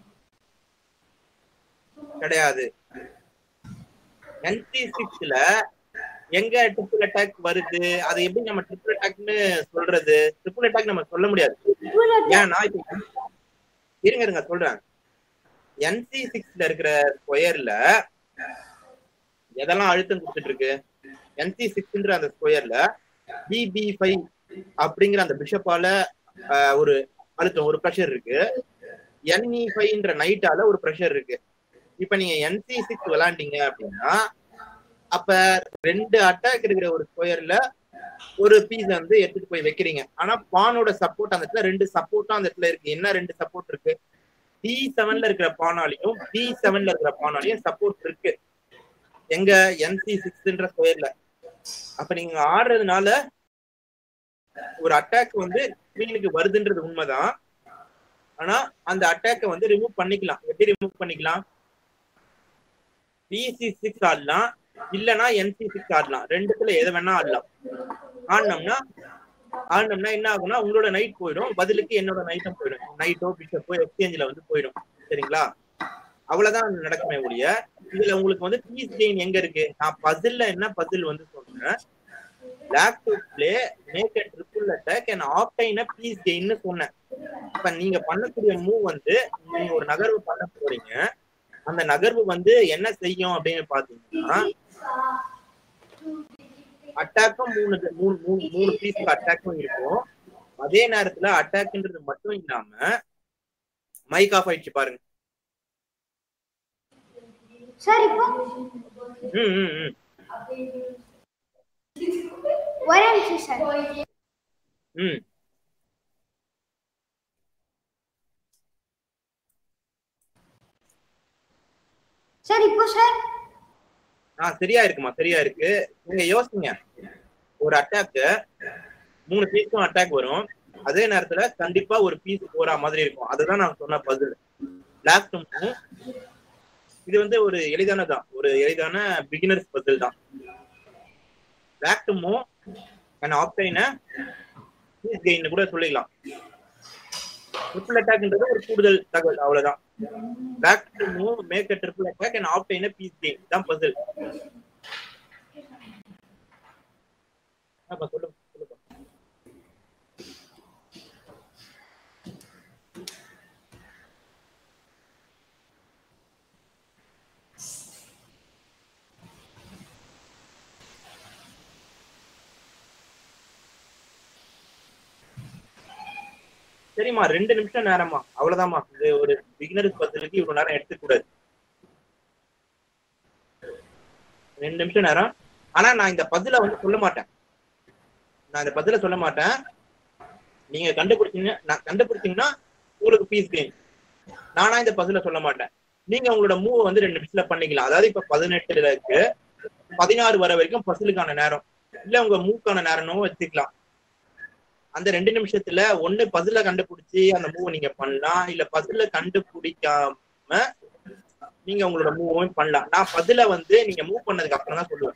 கிடையாது NC சிக்ஸ்ல எங்க ட்ரிபிள் அட்டாக் வருது அதை எப்படி நம்ம ட்ரிபிள் அட்டாக்னு சொல்றது ட்ரிபிள் அட்டாக் நம்ம சொல்ல முடியாது ஏன்னா இப்ப இருங்க இருங்க சொல்றேன் என்சி சிக்ஸ்ல இருக்கிற ஸ்கொயர்ல எதெல்லாம் அழுத்தம் கொடுத்துட்டு இருக்கு என்சி சிக்ஸ்ன்ற அந்த ஸ்கொயர்ல பிபி ஃபைவ் அப்படிங்கிற அந்த பிஷப்பால ஒரு அழுத்தம் ஒரு ப்ரெஷர் இருக்கு என்இ ஃபைவ்ன்ற நைட்டால ஒரு ப்ரெஷர் இருக்கு இப்ப நீங்க என்சி சிக்ஸ் விளாண்டீங்க அப்படின்னா அப்ப ரெண்டு அட்டாக் இருக்கிற ஒரு ஸ்கொயர்ல ஒரு பீஸ் வந்து எடுத்துட்டு போய் வைக்கிறீங்க ஆனா பானோட சப்போர்ட் அந்த இடத்துல ரெண்டு சப்போர்ட்டும் அந்த இடத்துல இருக்கு என்ன ரெண்டு சப்போர்ட் இருக்கு டி செவன்ல இருக்கிற பானாலையும் டி செவன்ல இருக்கிற பானாலையும் சப்போர்ட் இருக்கு எங்க என்சி சிக்ஸ்ன்ற ஸ்கொயர்ல அப்ப நீங்க ஆடுறதுனால ஒரு அட்டாக் வந்து குவீனுக்கு வருதுன்றது உண்மைதான் ஆனா அந்த அட்டாக்கை வந்து ரிமூவ் பண்ணிக்கலாம் எப்படி ரிமூவ் பண்ணிக்கலாம் பிசி சிக்ஸ் ஆடலாம் இல்லனா என்சி சிக்ஸ் ஆடலாம் ரெண்டுத்துல எதை வேணா ஆடலாம் ஆடினோம்னா ஆடினோம்னா என்ன ஆகும்னா உங்களோட நைட் போயிடும் பதிலுக்கு என்னோட நைட்டும் போயிடும் நைட்டோ பிஷப்போ எக்ஸ்சேஞ்சில் வந்து போயிடும் சரிங்களா அவ்வளவுதான் நடக்குமே ஒழிய இதுல உங்களுக்கு வந்து பீஸ் கெயின் எங்க இருக்கு நான் பசில்ல என்ன பசில் வந்து சொல்றேன் black to play make a triple attack and obtain piece கெயின்னு சொன்னேன் இப்ப நீங்க பண்ணக்கூடிய மூவ் வந்து நீங்க ஒரு நகர்வு பண்ண போறீங்க அந்த நகர்வு வந்து என்ன செய்யும் அப்படின்னு பாத்தீங்கன்னா அட்டாக்கும் மூணு மூணு மூணு மூணு பீஸுக்கு அட்டாக்கும் இருக்கும் அதே நேரத்துல அட்டாக்ன்றது மட்டும் இல்லாம மைக் ஆஃப் ஆயிடுச்சு பாருங்க சார் இப்போ ம் ம் ம் ஒரே நிமிஷம் சார் ம் சார் இப்போ சார் ஆ சரியா இருக்குமா சரியா இருக்கு நீங்க யோசிங்க ஒரு அட்டாக்கு மூணு பீஸும் அட்டாக் வரும் அதே நேரத்துல கண்டிப்பா ஒரு பீஸ் போற மாதிரி இருக்கும் அதுதான் நான் சொன்ன பசில் பிளாக் டூமும் இது வந்து ஒரு எளிதானதான் ஒரு எளிதான பிகினர்ஸ் பசில் தான் பிளாக் டூமும் அண்ட் ஆப்டைன பீஸ் கெயின் கூட சொல்லிக்கலாம் ட்ரிபிள் அட்டாக்ன்றது ஒரு கூடுதல் தகவல் அவ்வளவுதான் black to move make a triple attack and obtain a piece game தான் பசில் அப்ப சொல்லுங்க சொல்லுங்க சரிம்மா ரெண்டு நிமிஷம் நேரமா அவ்வளவுதாம்மா இது ஒரு பிகினர்ஸ் பத்திரிக்கு இவ்வளவு நேரம் எடுத்துக்க கூடாது ரெண்டு நிமிஷம் நேரம் ஆனா நான் இந்த பதில வந்து சொல்ல மாட்டேன் நான் இந்த பதில சொல்ல மாட்டேன் நீங்க கண்டுபிடிச்சீங்க நான் கண்டுபிடிச்சீங்கன்னா உங்களுக்கு பீஸ் கெயின் நானா இந்த பதில சொல்ல மாட்டேன் நீங்க உங்களோட மூவ் வந்து ரெண்டு நிமிஷத்துல பண்ணிக்கலாம் அதாவது இப்ப பதினெட்டுல இருக்கு பதினாறு வர வரைக்கும் பசிலுக்கான நேரம் இல்ல உங்க மூவ்க்கான நேரமும் வச்சுக்கலாம் அந்த ரெண்டு நிமிஷத்துல ஒண்ணு பசில கண்டுபிடிச்சி அந்த மூவ் நீங்க பண்ணலாம் இல்ல பசில கண்டுபிடிக்காம நீங்க உங்களோட மூவும் பண்ணலாம் நான் பதில வந்து நீங்க மூவ் பண்ணதுக்கு அப்புறம் தான் சொல்லுவேன்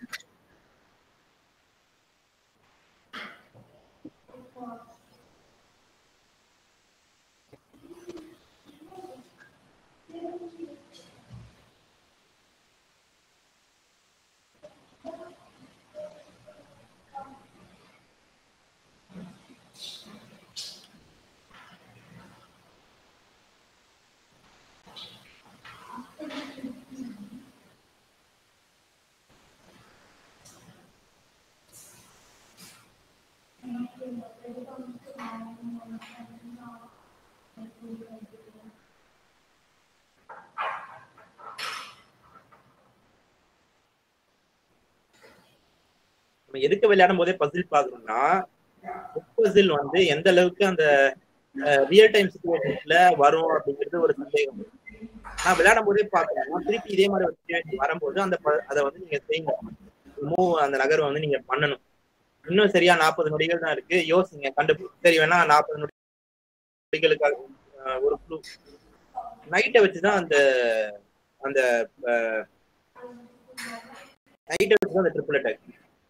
நம்ம எதுக்கு விளையாடும் போதே பசில் பாக்குறோம்னா பசில் வந்து எந்த அளவுக்கு அந்த ரியல் டைம் சுச்சுவேஷன்ஸ்ல வரும் அப்படிங்கிறது ஒரு சந்தேகம் நான் விளையாடும் போதே பாக்கணும் திருப்பி இதே மாதிரி ஒரு சுச்சுவேஷன் வரும்போது அந்த ப- அதை வந்து நீங்க செய்யுங்க மூவ் அந்த நகர்வை வந்து நீங்க பண்ணணும் இன்னும் சரியா நாற்பது நொடிகள் தான் இருக்கு யோசிங்க கண்டு சரி வேணா நாற்பது நொடிகளுக்காக அஹ், ஒரு க்ளூ நைட்டை வச்சுதான் அந்த அந்த நைட்டை வச்சுதான் அந்த ட்ரிபிள் அட்டாக்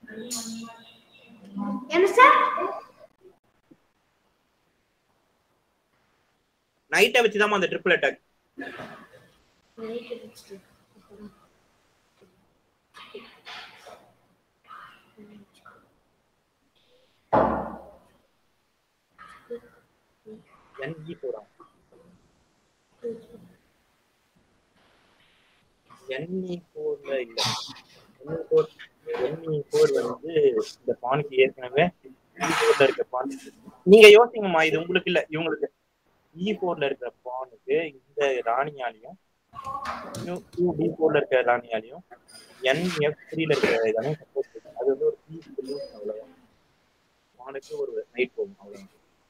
என்ன சார் நைட்டை வச்சுதான் அந்த ட்ரிபிள் அட்டாக் என்ஜி போறான் என்இ போர்ல இல்ல என்இ போர் என்இ போர் வந்து இந்த பானுக்கு ஏற்கனவே இ போர்ல இருக்க பான் நீங்க யோசிங்கம்மா இது உங்களுக்கு இல்ல இவங்களுக்கு இ போர்ல இருக்கிற பானுக்கு இந்த ராணியாலையும் டி போர்ல இருக்கிற ராணியாலையும் என்எஃப் த்ரீல இருக்கிற இதாலையும் சப்போர்ட் இருக்கு அது வந்து ஒரு பி சொல்யூஷன் அவ்வளவுதான் பானுக்கு ஒரு நைட் போகும் அவ்வளவுதான்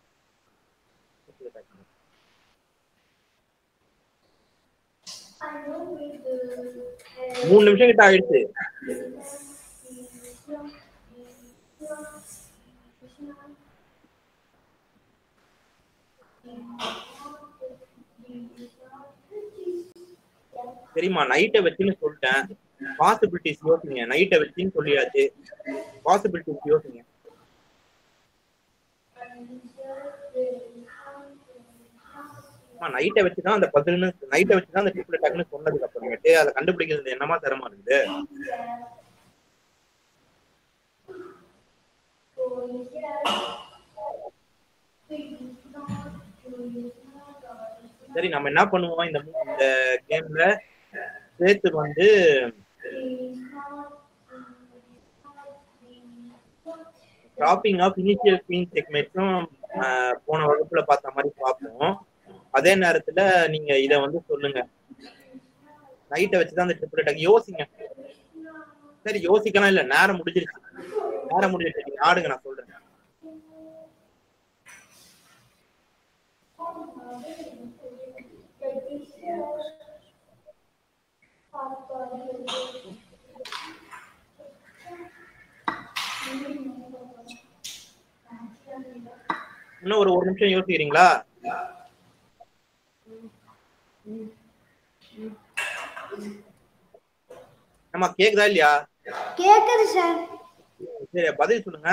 மூணு நிமிஷம் கிட்ட ஆயிடுச்சு சரிம்மா நைட்டை வச்சுன்னு சொல்லிட்டேன் பாசிபிலிட்டிஸ் யோசிங்க நைட்டை வச்சுன்னு சொல்லியாச்சு பாசிபிலிட்டிஸ் யோசிங்க நைட்டை வச்சுதான் அந்த பதில்னு நைட்டை வச்சுதான் அந்த ட்ரிபிள் அட்டாக்னு சொன்னதுக்கு அப்புறமேட்டு அதை கண்டுபிடிக்கிறது என்னமா தரமா இருக்குது சரி நம்ம என்ன பண்ணுவோம் இந்த மூ- இந்த கேம்ல சேர்த்து வந்து ஷாப்பிங் ஆஃப் இனிஷியல் குவீன் செக்மேட்ஸும் போன வகுப்புல பார்த்த மாதிரி பார்ப்போம் அதே நேரத்துல நீங்க இத வந்து சொல்லுங்க நைட்டை வச்சுதான் அந்த ட்ரிபிள் அட்டாக் யோசிங்க சரி யோசிக்கலாம் இல்ல நேரம் முடிஞ்சிருச்சு நேரம் முடிஞ்சிருச்சு நீங்க ஆடுங்க நான் சொல்றேன் இன்னும் ஒரு ஒரு நிமிஷம் யோசிக்கிறீங்களா நம்ம கேக்குதா இல்லையா கேக்குது சார் சரி பதில் சொல்லுங்க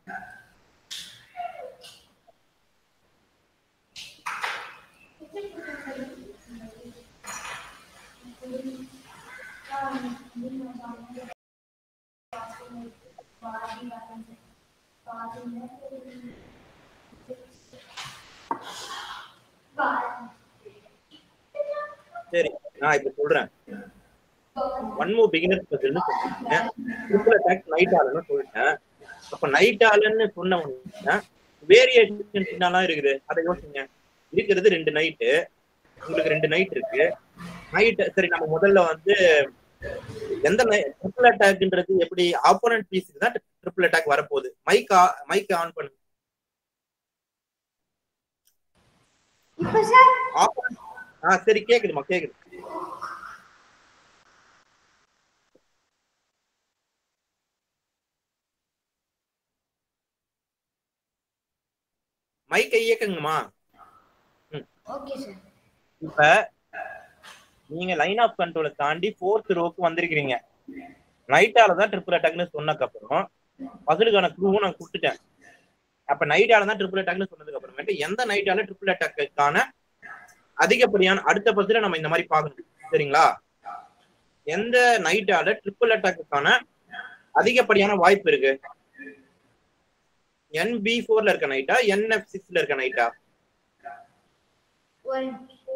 சரி நான் இப்ப சொல்றேன் ஒன் மோ பிகினர் பசில்னு சொல்லிட்டேன் ட்ரிபிள் அட்டாக் நைட் ஆலன்னு சொல்லிட்டேன் அப்ப நைட் ஆலன்னு சொன்ன உடனே வேரியேஷன் என்னலாம் இருக்குது அதை யோசிங்க இருக்கிறது ரெண்டு நைட்டு உங்களுக்கு ரெண்டு நைட் இருக்கு நைட் சரி நம்ம முதல்ல வந்து எந்த ட்ரிபிள் அட்டாக்ன்றது எப்படி ஆப்போனன்ட் பீஸுக்கு தான் ட்ரிபிள் அட்டாக் வரப்போகுது மைக் மைக் ஆன் பண்ணு இப்ப சார் opponent- ஆ சரி கேக்குதுமா கேக்குது மைக்கை இயக்குங்கம்மா ஓகே சார் இப்ப நீங்க லைன் ஆஃப் கண்ட்ரோலை தாண்டி ஃபோர்த் ரோக்கு வந்திருக்கிறீங்க நைட்டால தான் ட்ரிபிள் அட்டாக்னு சொன்னதுக்கு அப்புறம் பசலுக்கான க்ளூவும் நான் கொடுத்துட்டேன் அப்ப நைட்டால தான் ட்ரிபிள் அட்டாக்னு சொன்னதுக்கு அப்புறமேட்டு எந்த நைட்டால ட்ரிபிள் அட்டாக்குக்கான அதிகப்படியான அடுத்த பஸ்ல நம்ம இந்த மாதிரி பார்க்கணும் சரிங்களா எந்த நைட்டால ட்ரிபிள் அட்டாக்குக்கான அதிகப்படியான வாய்ப்பு இருக்கு என்பி ஃபோர்ல இருக்க நைட்டா என்எஃப் சிக்ஸ்ல இருக்க நைட்டா ஒரு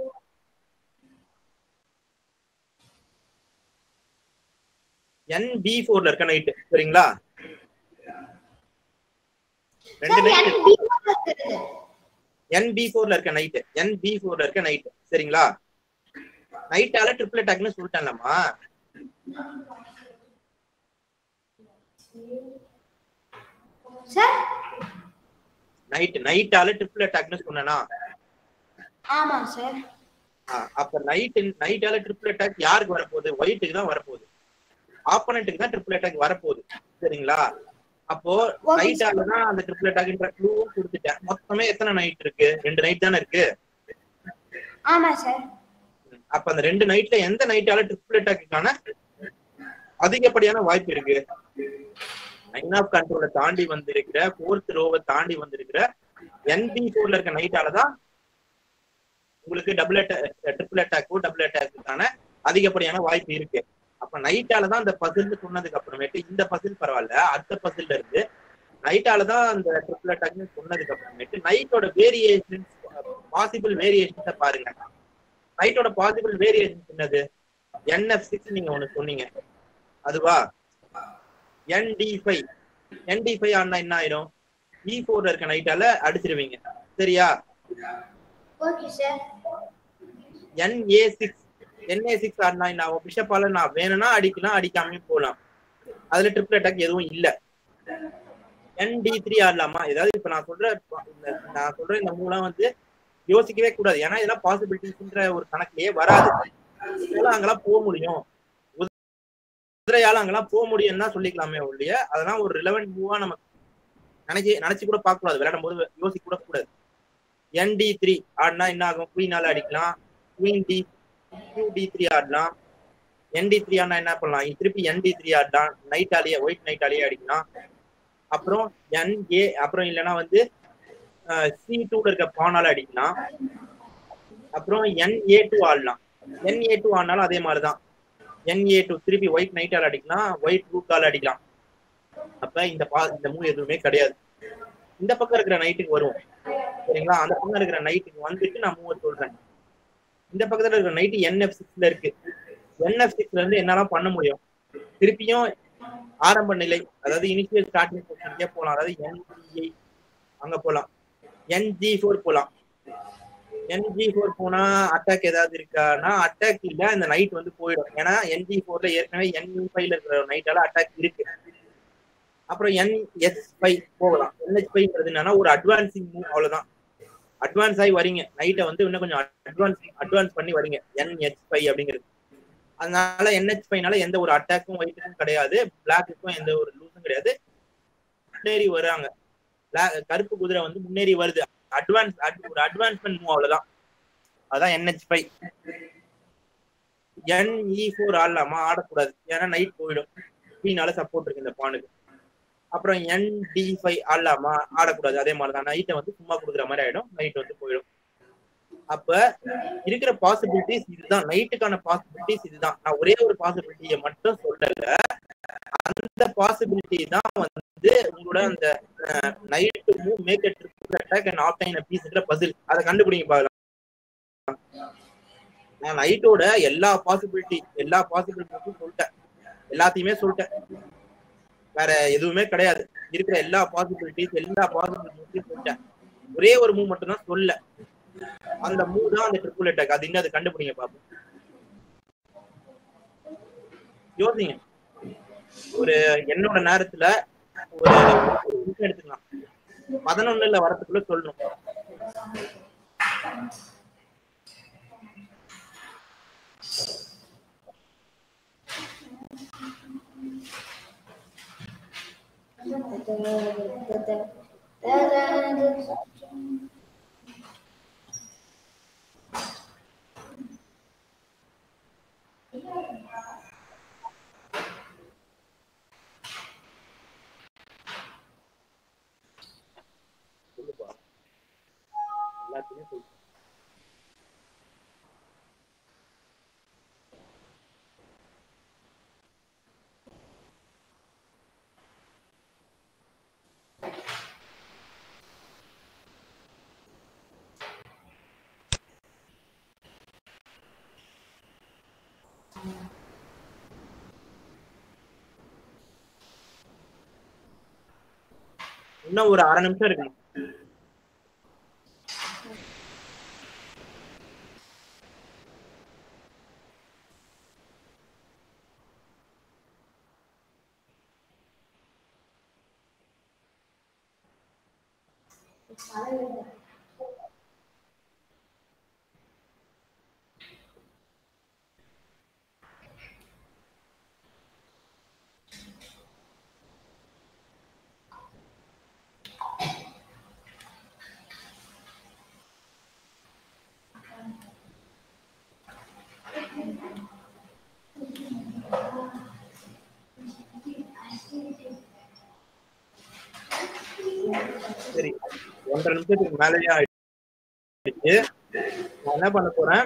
என்பி ஃபோர்ல இருக்க நைட்டு சரிங்களா ரெண்டு சார் நைட் என் பி இருக்குது என்பி ஃபோர்ல இருக்க நைட்டு என்பி ஃபோர்ல இருக்க நைட்டு சரிங்களா நைட்டால ட்ரிபிள் அட்டாக்னு சொல்லிட்டேன்லம்மா சார் நைட் நைட்டால ட்ரிபிள் அட்டாக்னு சொன்னேனா ஆமா சார் ஆ, அப்ப நைட் நைட்டால ட்ரிபிள் அட்டாக் யாருக்கு வரப்போகுது ஒயிட்டுக்கு தான் வரப்போகுது ஆப்போனண்ட்டுக்கு தான் ட்ரிபிள் அட்டாக் வரப்போகுது சரிங்களா அப்போ Okay, நைட்டால தான் அந்த ட்ரிபிள் அட்டாக்ன்ற க்ளூவும் கொடுத்துட்டேன் மொத்தமே எத்தனை நைட் இருக்கு ரெண்டு நைட் தானே இருக்கு ஆமா சார் அப்ப அந்த ரெண்டு நைட்ல எந்த நைட்டால ட்ரிபிள் அட்டாக்குக்கான அதிகப்படியான வாய்ப்பு இருக்கு லைன் ஆஃப் கண்ட்ரோலை தாண்டி வந்திருக்கிற ஃபோர்த் ரோவை தாண்டி வந்திருக்கிற என்பி ஃபோர்ல இருக்க நைட்டால தான் உங்களுக்கு டபுள் அட்டாக் ட்ரிபிள் அட்டாக்கோ டபுள் அட்டாக்குக்கான அதிகப்படியான வாய்ப்பு இருக்கு அப்ப நைட்டால தான் அந்த பசில் சொன்னதுக்கு அப்புறமேட்டு இந்த பசில் பரவாயில்ல அடுத்த பசில்ல இருந்து நைட்டால தான் அந்த ட்ரிபிள் அட்டாக்னு சொன்னதுக்கு அப்புறமேட்டு நைட்டோட வேரியேஷன்ஸ் பாசிபிள் வேரியேஷன்ஸை பாருங்க நைட்டோட பாசிபிள் வேரியேஷன்ஸ் என்னது என்எஃப் சிக்ஸ் நீங்க ஒண்ணு சொன்னீங்க அதுவா என்டி ஃபைவ் என்டி ஃபைவ் ஆனா என்ன ஆயிரும் இ ஃபோர்ல இருக்க நைட்டால அடிச்சிருவீங்க சரியா okay sir NA six NA six ஆடினா என்ன ஆகும் பிஷப்பால நான் வேணும்னா அடிக்கலாம் அடிக்காமயே போகலாம் அதுல ட்ரிபிள் அட்டாக் எதுவும் இல்ல என்டி த்ரீ ஆடலாமா ஏதாவது இப்ப நான் சொல்ற இந்த- நான் சொல்ற இந்த மூலம் வந்து யோசிக்கவே கூடாது ஏன்னா இதெல்லாம் பாசிபிலிட்டிஸ்ன்ற ஒரு கணக்குலயே வராது இதெல்லாம் அங்கெல்லாம் போக முடியும் குதிரையால அங்கெல்லாம் போக முடியும்னு தான் சொல்லிக்கலாமே ஒழிய அதெல்லாம் ஒரு ரிலவெண்ட் மூவா நம்ம நினைச்சு நினைச்சு கூட பார்க்க கூடாது விளையாடும் போது யோசிக்க கூட கூடாது என்டி த்ரீ ஆடினா என்ன ஆகும் குயினால அடிக்கலாம் queen D Q D three ஆடலாம் என்டி த்ரீ ஆடினா என்ன பண்ணலாம் திருப்பி என்டி த்ரீ ஆடலாம் நைட் ஆலியே ஒயிட் நைட் ஆலியே அடிக்கலாம் அப்புறம் என் ஏ அப்புறம் இல்லைன்னா வந்து சி டூல இருக்க பானால அடிக்கலாம் அப்புறம் என் ஏ டூ ஆடலாம் என் ஏ டூ ஆடினாலும் அதே மாதிரிதான் என் ஏ டூ திருப்பி ஒயிட் நைட்டால் அடிக்கலாம் ஒயிட் ரூட்டால் அடிக்கலாம் அப்ப இந்த பா இந்த மூவ் எதுவுமே கிடையாது இந்த பக்கம் இருக்கிற நைட்டுக்கு வருவோம் சரிங்களா அந்த பக்கம் இருக்கிற நைட்டுக்கு வந்துட்டு நான் மூவ் சொல்றேன் இந்த பக்கத்துல இருக்கிற நைட்டு என்எஃப் சிக்ஸ்ல இருக்கு என்எஃப் சிக்ஸ்ல இருந்து என்னெல்லாம் பண்ண முடியும் திருப்பியும் ஆரம்ப நிலை அதாவது இனிஷியல் ஸ்டார்டிங் பொசிஷனுக்கே போகலாம் அதாவது என்ஜி அங்க போகலாம் என்ஜி ஃபோர் போகலாம் என்ஜி ஃபோர் போனா அட்டாக் ஏதாவது இருக்கான்னா அட்டாக் இல்ல இந்த நைட் வந்து போயிடும் ஏன்னா என்ஜி ஃபோர்ல ஏற்கனவே என் ஃபைவ்ல இருக்கிற நைட்டால அட்டாக் இருக்கு அப்புறம் என்எஸ் ஃபைவ் போகலாம் என்ஹெச் ஃபைவ்ங்கிறது என்னன்னா ஒரு அட்வான்சிங் மூவ் அவ்வளவுதான் அட்வான்ஸ் ஆகி வரீங்க நைட்டை வந்து இன்னும் கொஞ்சம் அட்வான்ஸ் அட்வான்ஸ் பண்ணி வரீங்க என்ஹெச் ஃபைவ் அப்படிங்கிறது அதனால என்ஹெச் ஃபைவ்னால எந்த ஒரு அட்டாக்கும் ஒயிட்டுக்கும் கிடையாது பிளாக்குக்கும் எந்த ஒரு லூஸும் கிடையாது முன்னேறி வராங்க Black- கருப்பு குதிரை வந்து முன்னேறி வருது அட்வான்ஸ் ஒரு அட்வான்ஸ்மெண்ட் மூவ் அவ்வளவுதான் அதான் NH five N E four ஆடலாமா ஆடக்கூடாது ஏன்னா நைட் போயிடும் குயினால சப்போர்ட் இருக்கு இந்த பானுக்கு அப்புறம் என் டி ஃபைவ் ஆடலாமா ஆடக்கூடாது அதே மாதிரி தான் நைட்டை வந்து சும்மா கொடுக்குற மாதிரி ஆயிடும் நைட் வந்து போயிடும் அப்ப இருக்கிற பாசிபிலிட்டிஸ் இதுதான் நைட்டுக்கான பாசிபிலிட்டிஸ் இதுதான் நான் ஒரே ஒரு பாசிபிலிட்டியை மட்டும் சொல்லல அந்த பாசிபிலிட்டி தான் வந்து உங்களோட அந்த knight move make triple attack and obtain பீஸ்ங்கிற பசில் அதை கண்டுபிடிங்க பாக்கலாம் நான் நைட்டோட எல்லா பாசிபிலிட்டி எல்லா பாசிபிலிட்டியும் சொல்லிட்டேன் எல்லாத்தையுமே சொல்லிட்டேன் வேற எதுவுமே கிடையாது இருக்கிற எல்லா பாசிபிலிட்டிஸ் எல்லா பாசிபிலிட்டிஸையும் சொல்லிட்டேன் ஒரே ஒரு மூவ் மட்டும் தான் சொல்ல அந்த மூ தான் அந்த ட்ரிபிள் அட்டாக் அது என்னது கண்டுபிடிங்க பாப்போம் யோசிங்க ஒரு என்னோட நேரத்துல ஒரு ஒரு நிமிஷம் எடுத்துக்கலாம் பதினொன்னுல வரதுக்குள்ள சொல்லணும் சொல்லுப்பா எல்லாத்தையுமே சொல்லு இன்னும் ஒரு அரை நிமிஷம் இருக்கு சரி ஒன்றரை நிமிஷத்துக்கு மேலேயே ஆயிடுச்சு நான் என்ன பண்ண போறேன்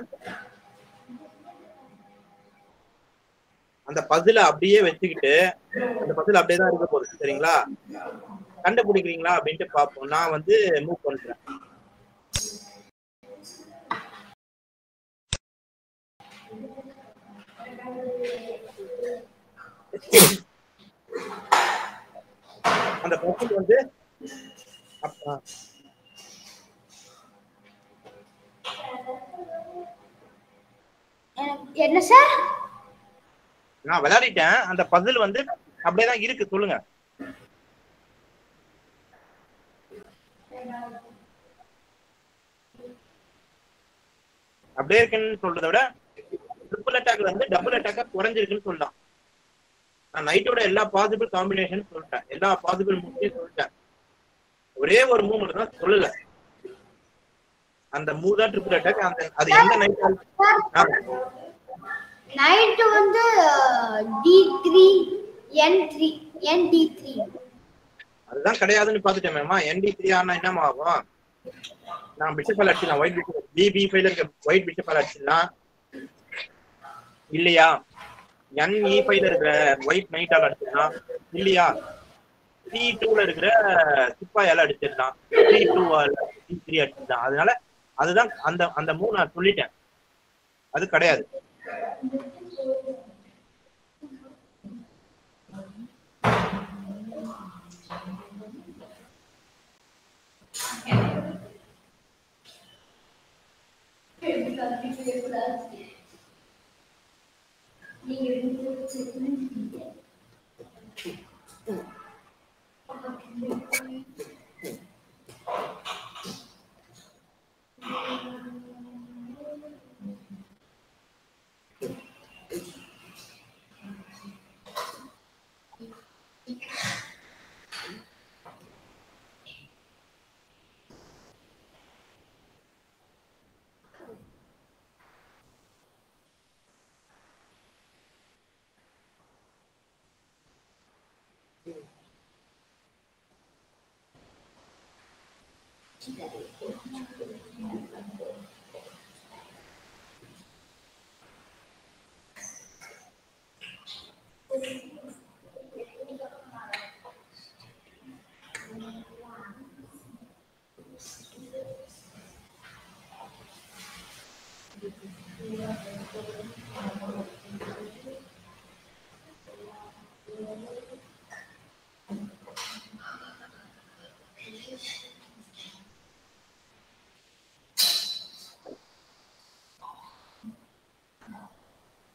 அந்த பசில அப்படியே வச்சுக்கிட்டு அந்த பசில் அப்படியே தான் இருக்க போகுது சரிங்களா கண்டுபிடிக்கிறீங்களா அப்படின்ட்டு பார்ப்போம் நான் வந்து மூவ் பண்றேன் அந்த பசில் வந்து அப்ப எனக்கு- என்ன சார் நான் விளையாடிட்டேன் அந்த பசில் வந்து அப்படியே தான் இருக்கு சொல்லுங்க அப்படியே இருக்குன்னு சொல்றதை விட ட்ரிபிள் அட்டாக் வந்து டபுள் அட்டாக்கா குறைஞ்சிருக்குன்னு சொல்லலாம் நான் நைட்டோட எல்லா பாசிபிள் காம்பினேஷன் சொல்லிட்டேன் எல்லா பாசிபிள் மூவ்ஸையும் சொல்லிட்டேன் ஒரே ஒரு மூவ் மட்டும் தான் சொல்லல அந்த மூவ் தான் ட்ரிபிள் அட்டாக் அந்த அது எந்த நைட் நைட்டு வந்து D three N three N D three அதுதான் கிடையாதுன்னு பாத்துட்டேன் மேமா என்டி த்ரீ ஆனா என்னமா ஆகும் நான் பிஷப்பால் அடிச்சிடலாம் ஒயிட் பிஷப் பி பி ஃபைவ்ல இருக்க ஒயிட் பிஷப்பால் அடிச்சிடலாம் இல்லையா என் இ ஃபைவ்ல இருக்கிற ஒயிட் நைட்டால் அடிச்சிடலாம் இல்லையா சி டூல இருக்கிற சிப்பாயால அடிச்சிடலாம் சி டூ சி த்ரீ அடிச்சிடலாம் அதனால அதுதான் அந்த அந்த மூணு நான் சொல்லிட்டேன் அது கிடையாது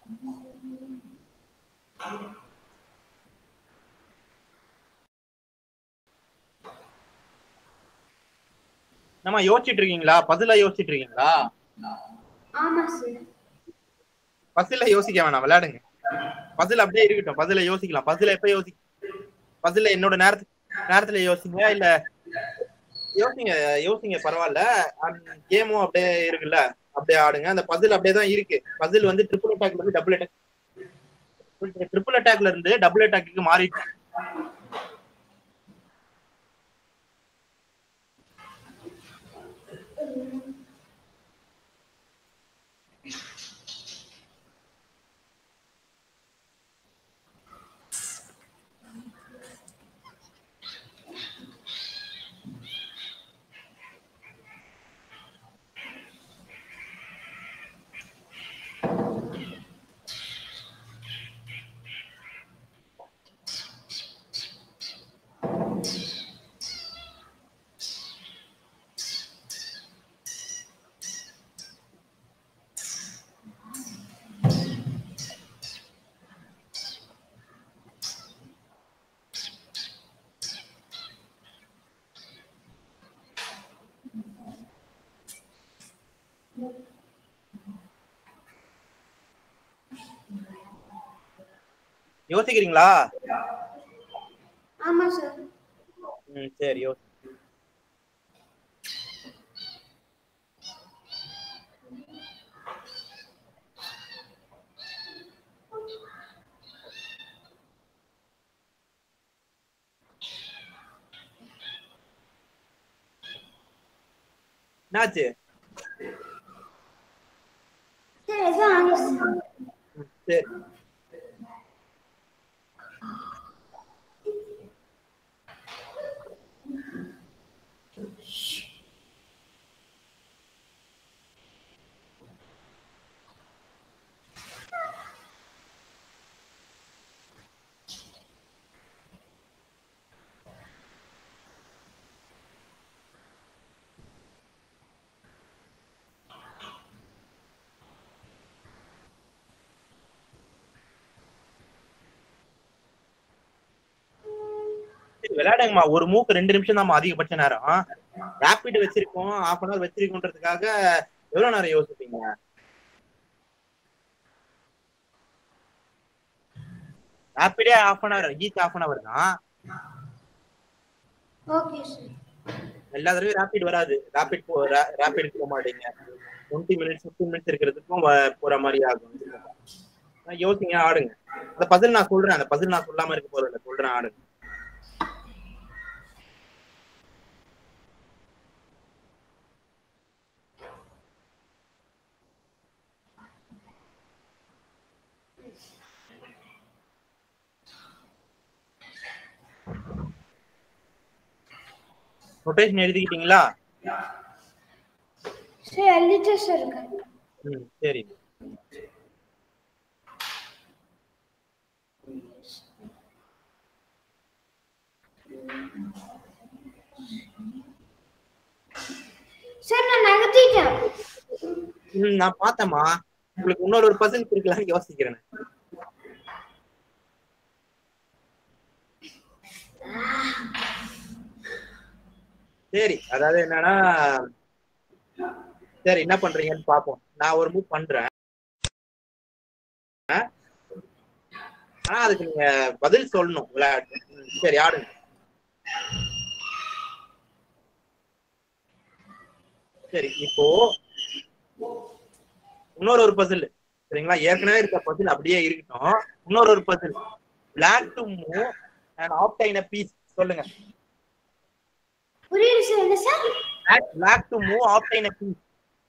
நம்ம யோசிச்சுட்டு இருக்கீங்களா பதில யோசிச்சுட்டு இருக்கீங்களா ஆமா சார் பசில யோசிக்க வேணாம் விளையாடுங்க பசில் அப்படியே இருக்கட்டும் பதில யோசிக்கலாம் பசில எப்ப யோசி பசில என்னோட நேரத்து நேரத்துல யோசிங்க இல்ல யோசிங்க யோசிங்க பரவாயில்ல கேமும் அப்படியே இருக்குல்ல அப்படியே ஆடுங்க அந்த பசில் அப்படியே தான் இருக்கு பசில் வந்து ட்ரிபிள் அட்டாக்ல இருந்து டபுள் அட்டாக் ட்ரிபிள் அட்டாக்ல இருந்து டபுள் அட்டாக்கு மாறிட்டு யோசிக்கிறீங்களா ஆமா சார் ம் சரி யோசி என்னாச்சு சார் எதுவும் ஆகல சார் ம், சரி சரி, விளையாடுங்கம்மா ஒரு மூக்கு ரெண்டு நிமிஷம் தான் அதிகபட்ச நேரம் ரேபிட் வச்சிருக்கோம் half அன் ஹவர் வச்சிருக்கோன்றதுக்காக எவ்வளவு நேரம் யோசிப்பீங்க ரேபிடே half an hour each half an hour தான் ஓகே சார் எல்லா தடவையும் ரேபிட் வராது ரேபிட் போ ரேபிட் போக மாட்டீங்க டுவெண்ட்டி மினிட்ஸ் ஃபிஃப்டீன் மினிட்ஸ் இருக்கிறதுக்கும் வ- போற மாதிரி ஆகும் ஆனா யோசிங்க ஆடுங்க அந்த பசில் நான் சொல்றேன் அந்த பசில் நான் சொல்லாம இருக்க போறது இல்ல சொல்றேன் ஆடுங்க ரொட்டேஷன் எழுதிக்கிட்டீங்களா சார் எழுதிட்டு சார் இருக்கேன் ம் சரி சார் நான் நகர்த்திட்டேன் ம் நான் பார்த்தேம்மா உங்களுக்கு இன்னொரு ஒரு பர்சன்ட் இருக்கலாம்னு யோசிக்கிறேன் சரி அதாவது என்னன்னா சரி என்ன பண்றீங்கன்னு பாப்போம் நான் ஒரு மூவ் பண்றேன் ஆ? ஆனா அதுக்கு நீங்க பதில் சொல்லணும் விளையாட்டு ம், சரி ஆடுங்க சரி இப்போ இன்னொரு ஒரு பசில் சரிங்களா ஏற்கனவே இருக்க பசில் அப்படியே இருக்கட்டும் இன்னொரு ஒரு puzzle black to move and obtain piece சொல்லுங்க புரியுது சார் என்ன sir black to move obtain piece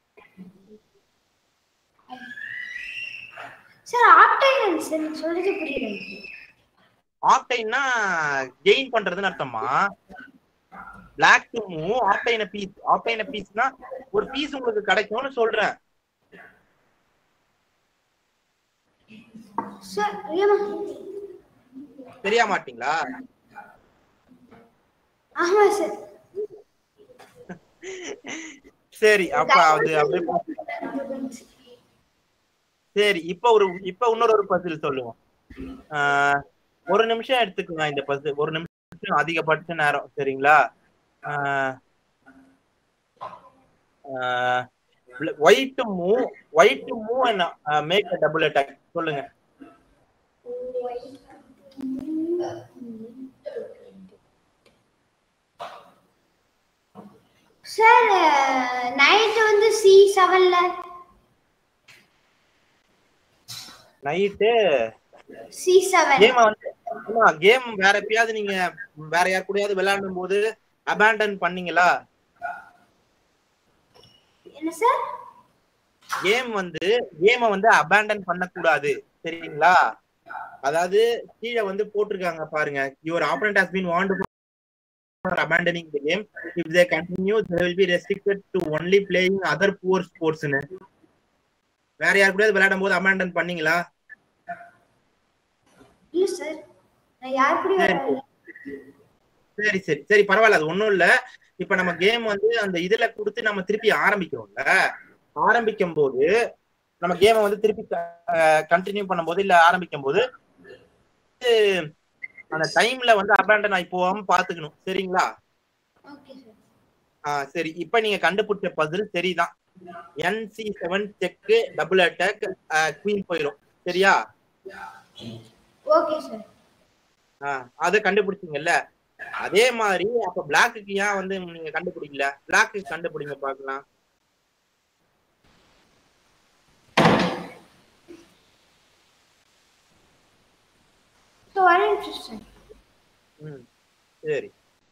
sir obtain sir நீங்க சொல்றது புரியல எனக்கு. ஆப்டைன்னா கெயின் பண்றதுன்னு அர்த்தமா black to move obtain piece obtain பீஸ்னா ஒரு பீஸ் உங்களுக்கு கிடைக்கும்னு சொல்றேன் சார் ஏமா தெரிய மாட்டீங்களா ஆமா சார் சரி அப்ப அது அப்படியே போ- சரி இப்ப ஒரு இப்ப இன்னொரு ஒரு பசில் சொல்லுவோம் ஆஹ் ஒரு நிமிஷம் எடுத்துக்கோங்க இந்த பசில் ஒரு நிமிஷம் அதிகபட்ச நேரம் சரிங்களா white move white move and make a double attack சொல்லுங்க சார் நைட் வந்து சி செவன்ல நைட்டு சி செவன் கேம் வந்து கேம் வேற எப்பயாவது நீங்க வேற யார் கூடயாவது விளையாடும் போது அபேண்டன் பண்ணீங்களா என்ன சார் கேம் வந்து கேம வந்து அபேண்டன் பண்ணக்கூடாது சரிங்களா அதாவது கீழே வந்து போட்டிருக்காங்க பாருங்க your opponent has been warned for abandoning the game if they continue they will be restricted to only playing other poor sportsனு வேற யார் கூடயாவது விளையாடும் போது அபேண்டன் பண்ணீங்களா இல்ல சார் நான் யார் கூட சரி. சரி சரி சரி பரவாயில்ல அது ஒண்ணும் இல்ல இப்ப நம்ம கேம் வந்து அந்த இதுல கொடுத்து நம்ம திருப்பி ஆரம்பிக்கிறோம்ல ஆரம்பிக்கும் போது நம்ம கேமை வந்து திருப்பி கண்டினியூ பண்ணும்போது இல்ல ஆரம்பிக்கும் போது அஹ், அந்த டைம்ல வந்து அபேண்டன் ஆகி போகாம பாத்துக்கணும் சரிங்களா ஓகே சார் ஆ சரி இப்ப நீங்க கண்டுபிடிச்ச பசில் சரிதான் N C seven check double attack queen போயிடும் சரியா ஓகே சார் ஆ, அதை கண்டுபிடிச்சீங்கல்ல அதே மாதிரி அப்ப பிளாக்குக்கு ஏன் வந்து நீங்க கண்டுபிடிக்கல பிளாக்கு கண்டுபிடிங்க பார்க்கலாம் ஸோ ஒன் நிமிஷம் சார் ம் சரி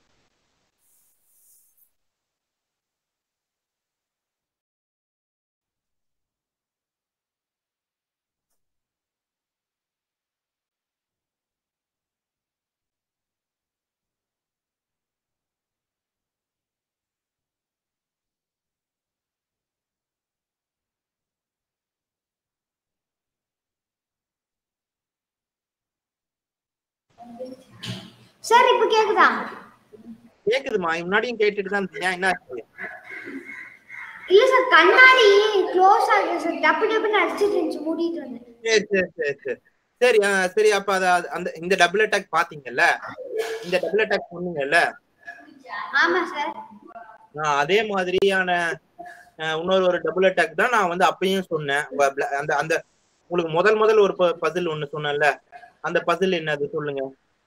சார் இப்போ கேக்குதா கேக்குதுமா முன்னாடியும் கேட்டுட்டு தான் இருந்தீங்க என்ன ஆச்சு இல்ல சார் கண்ணாடி க்ளோஸ் ஆகுது சார் டப்பு டப்புன்னு அடிச்சிட்டு இருந்துச்சு மூடிட்டு வந்தேன் சரி சரி சரி சரி சரி ஆ, சரி அப்ப அத அது- அந்த இந்த டபுள் அட்டாக் பாத்தீங்கல்ல இந்த டபுள் அட்டாக் சொன்னீங்கல்ல ஆமா சார் ஆ, அதே மாதிரியான ஆ, இன்னொரு ஒரு டபுள் அட்டாக் தான் நான் வந்து அப்பயும் சொன்னேன் உங்க bla- அந்த அந்த உங்களுக்கு முதல் முதல் ஒரு பசில் ஒண்ணு சொன்னேன்ல அந்த பசில் என்னது சொல்லுங்க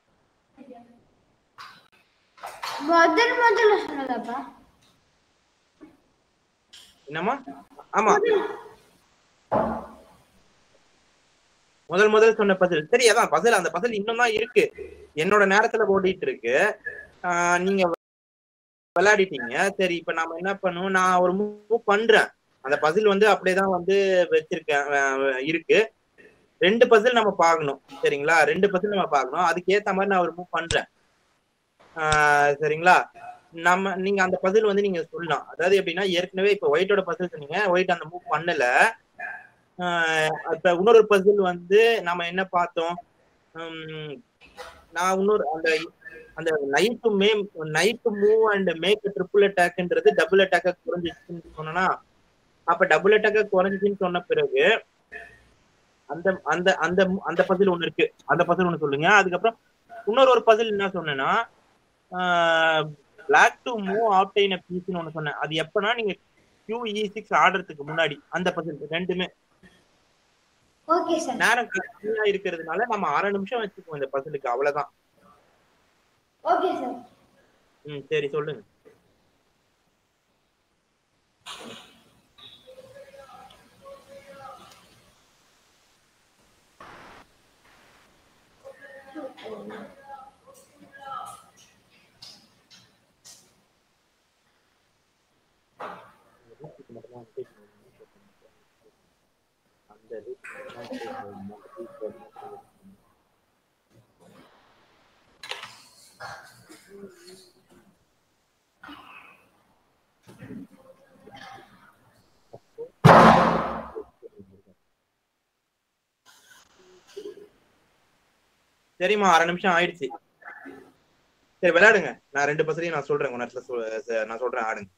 முதல் முதல்ல சொன்னதாப்பா என்னம்மா ஆமா முதல் முதல் சொன்ன பசில் சரி அதான் பசில் அந்த பசில் இன்னும் தான் இருக்கு என்னோட நேரத்துல ஓடிட்டு இருக்கு ஆஹ் நீங்க விளையாடிட்டீங்க சரி இப்ப நாம என்ன பண்ணுவோம் நான் ஒரு மூவ் பண்றேன் அந்த பசில் வந்து அப்படியேதான் வந்து வச்சிருக்கேன் அஹ் இருக்கு ரெண்டு பசில் நம்ம பார்க்கணும் சரிங்களா ரெண்டு பசில் நம்ம பார்க்கணும் அதுக்கு ஏத்த மாதிரி நான் ஒரு மூவ் பண்றேன் ஆஹ் சரிங்களா நம்ம நீங்க அந்த பசில் வந்து நீங்க சொல்லலாம் அதாவது எப்படின்னா ஏற்கனவே இப்ப ஒயிட்டோட பசில் சொன்னீங்க ஒயிட் அந்த மூவ் பண்ணல ஆஹ் இப்ப இன்னொரு பசில் வந்து நம்ம என்ன பார்த்தோம் உம் நான் இன்னொரு அந்த அந்த knight to may knight to move and make triple அட்டாக்ன்றது டபுள் அட்டாக்க குறைஞ்சிச்சுன்னு சொன்னா அப்ப டபுள் அட்டாக்க குறைஞ்சிச்சுன்னு சொன்ன பிறகு அந்த அந்த அந்த அந்த பசில் ஒண்ணு இருக்கு அந்த பசில் ஒண்ணு சொல்லுங்க அதுக்கப்புறம் இன்னொரு ஒரு பசில் என்ன சொன்னேன்னா பிளாக் டு மூவ் ஆப்டைன் பீஸ்னு ஒண்ணு சொன்னேன் அது எப்பனா நீங்க கியூ இ சிக்ஸ் ஆடுறதுக்கு முன்னாடி அந்த பசில் ரெண்டுமே ஓகே சார் நேரம் கம்மியா இருக்கிறதுனால நம்ம அரை நிமிஷம் வச்சுக்குவோம் இந்த பசிலுக்கு அவ்வளவுதான் ஓகே சார் ம் சரி சொல்லுங்க அந்த இது சரிம்மா அரை நிமிஷம் ஆயிடுச்சு சரி விளையாடுங்க நான் ரெண்டு பசங்களையும் நான் சொல்றேன் கொஞ்ச நேரத்துல சொ- ச- நான் சொல்றேன் ஆடுங்க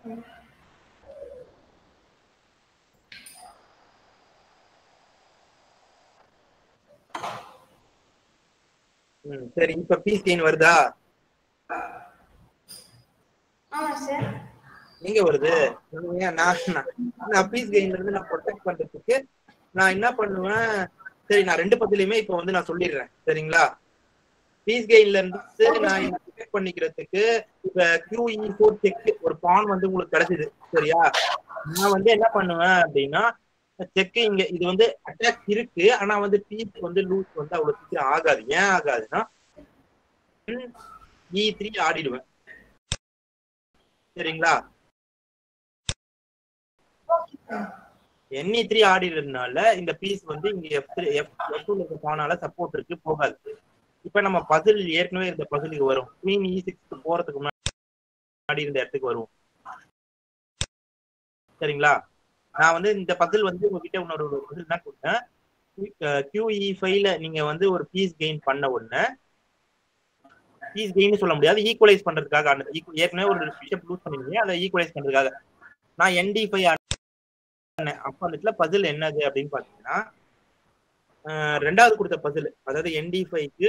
ம், சரி இப்ப பீஸ் கெயின் வருதா ஆமா சார் எங்க வருது ஏன் நான் நான்- நான் பீஸ் கெயின்ல இருந்து நான் ப்ரொடெக்ட் பண்றதுக்கு நான் என்ன பண்ணுவேன் சரி நான் ரெண்டு பத்திலையுமே இப்ப வந்து நான் சொல்லிடுறேன் சரிங்களா பீஸ் கெயின்ல இருந்து நான் ப்ரொடெக்ட் பண்ணிக்கிறதுக்கு இப்ப QE ஃபோர் செக் ஒரு பான் வந்து உங்களுக்கு கிடைச்சது சரியா நான் வந்து என்ன பண்ணுவேன் அப்படின்னா செக் இங்க இது வந்து அட்டாக் இருக்கு ஆனா வந்து பீஸ் வந்து லூஸ் வந்து அவ்வளவு சீக்கிரம் ஆகாது ஏன் ஆகாதுன்னா இ த்ரீ ஆடிடுவேன் சரிங்களா என்இ த்ரீ ஆடிடுறதுனால இந்த பீஸ் வந்து இங்க எஃப் எஃப் எஃப் இருக்க பானால சப்போர்ட் இருக்கு போகாது இப்ப நம்ம பசில் ஏற்கனவே இந்த பசிலுக்கு வரும் குவீன் இ சிக்ஸ் போறதுக்கு முன்னாடி இருந்த இடத்துக்கு வருவோம் சரிங்களா நான் வந்து இந்த பசில் வந்து உங்ககிட்ட இன்னொரு ஒரு பசில் தான் கொடுத்தேன் QE ஃபைவ்ல நீங்க வந்து ஒரு பீஸ் கெயின் பண்ண உடனே பீஸ் கெயின் சொல்ல முடியாது ஈக்குவலைஸ் பண்றதுக்காக அந்த equ- ஏற்கனவே ஒரு பிஷப் லூஸ் பண்ணிருந்தீங்க அதை ஈக்குவலைஸ் பண்றதுக்காக நான் என்டி ஃபைவ் அப்ப அந்த இடத்துல பசில் என்னது அப்படின்னு பாத்தீங்கன்னா அஹ் ரெண்டாவது கொடுத்த பசில் அதாவது என்டி ஃபைவ்க்கு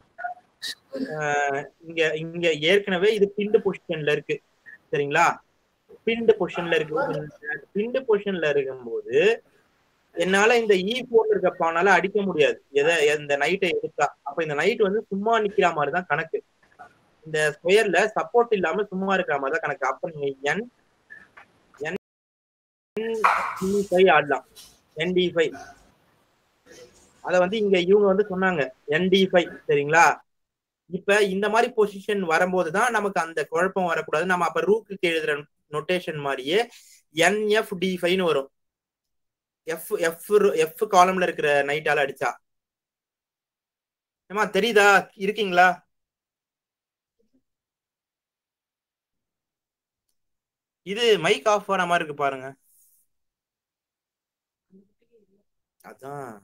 இங்க இங்க ஏற்கனவே இது பிண்டு பொசிஷன்ல இருக்கு சரிங்களா பிண்டு பொசிஷன்ல இருக்கு பிண்டு பொசிஷன்ல இருக்கும்போது என்னால இந்த இ போட்டு இருக்க பானால அடிக்க முடியாது எதை இந்த நைட்டை எடுத்தா அப்ப இந்த நைட் வந்து சும்மா நிக்கிற மாதிரி தான் கணக்கு இந்த ஸ்கொயர்ல சப்போர்ட் இல்லாம சும்மா இருக்கிற மாதிரி தான் கணக்கு அப்ப நீங்க என் என் ஃபைவ் ஆடலாம் என்டி ஃபைவ் அத வந்து இங்க இவங்க வந்து சொன்னாங்க என்டி ஃபைவ் சரிங்களா இப்ப இந்த மாதிரி பொசிஷன் வரும்போது தான் நமக்கு அந்த குழப்பம் வரக்கூடாது நம்ம அப்ப ரூக்கு எழுதுற நொட்டேஷன் மாதிரியே என்எஃப் டி ஃபைவ்னு வரும் எஃப் எஃப் எஃப் காலம்ல இருக்கிற நைட்டால அடிச்சா ஏமா தெரியுதா இருக்கீங்களா இது மைக் ஆஃப் ஆன மாதிரி இருக்கு பாருங்க அதான்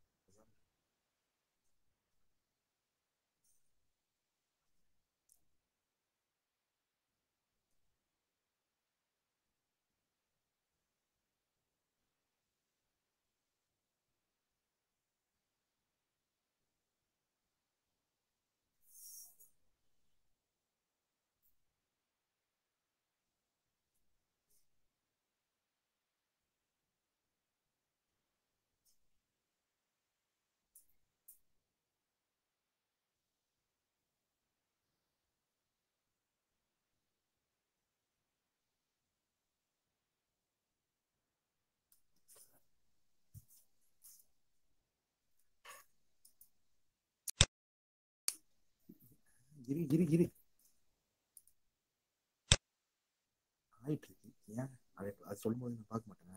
இரு இரு இரு ஆயிட்டு இருக்கு ஏன் அதை அது சொல்லும்போது நான் பார்க்க மாட்டேன்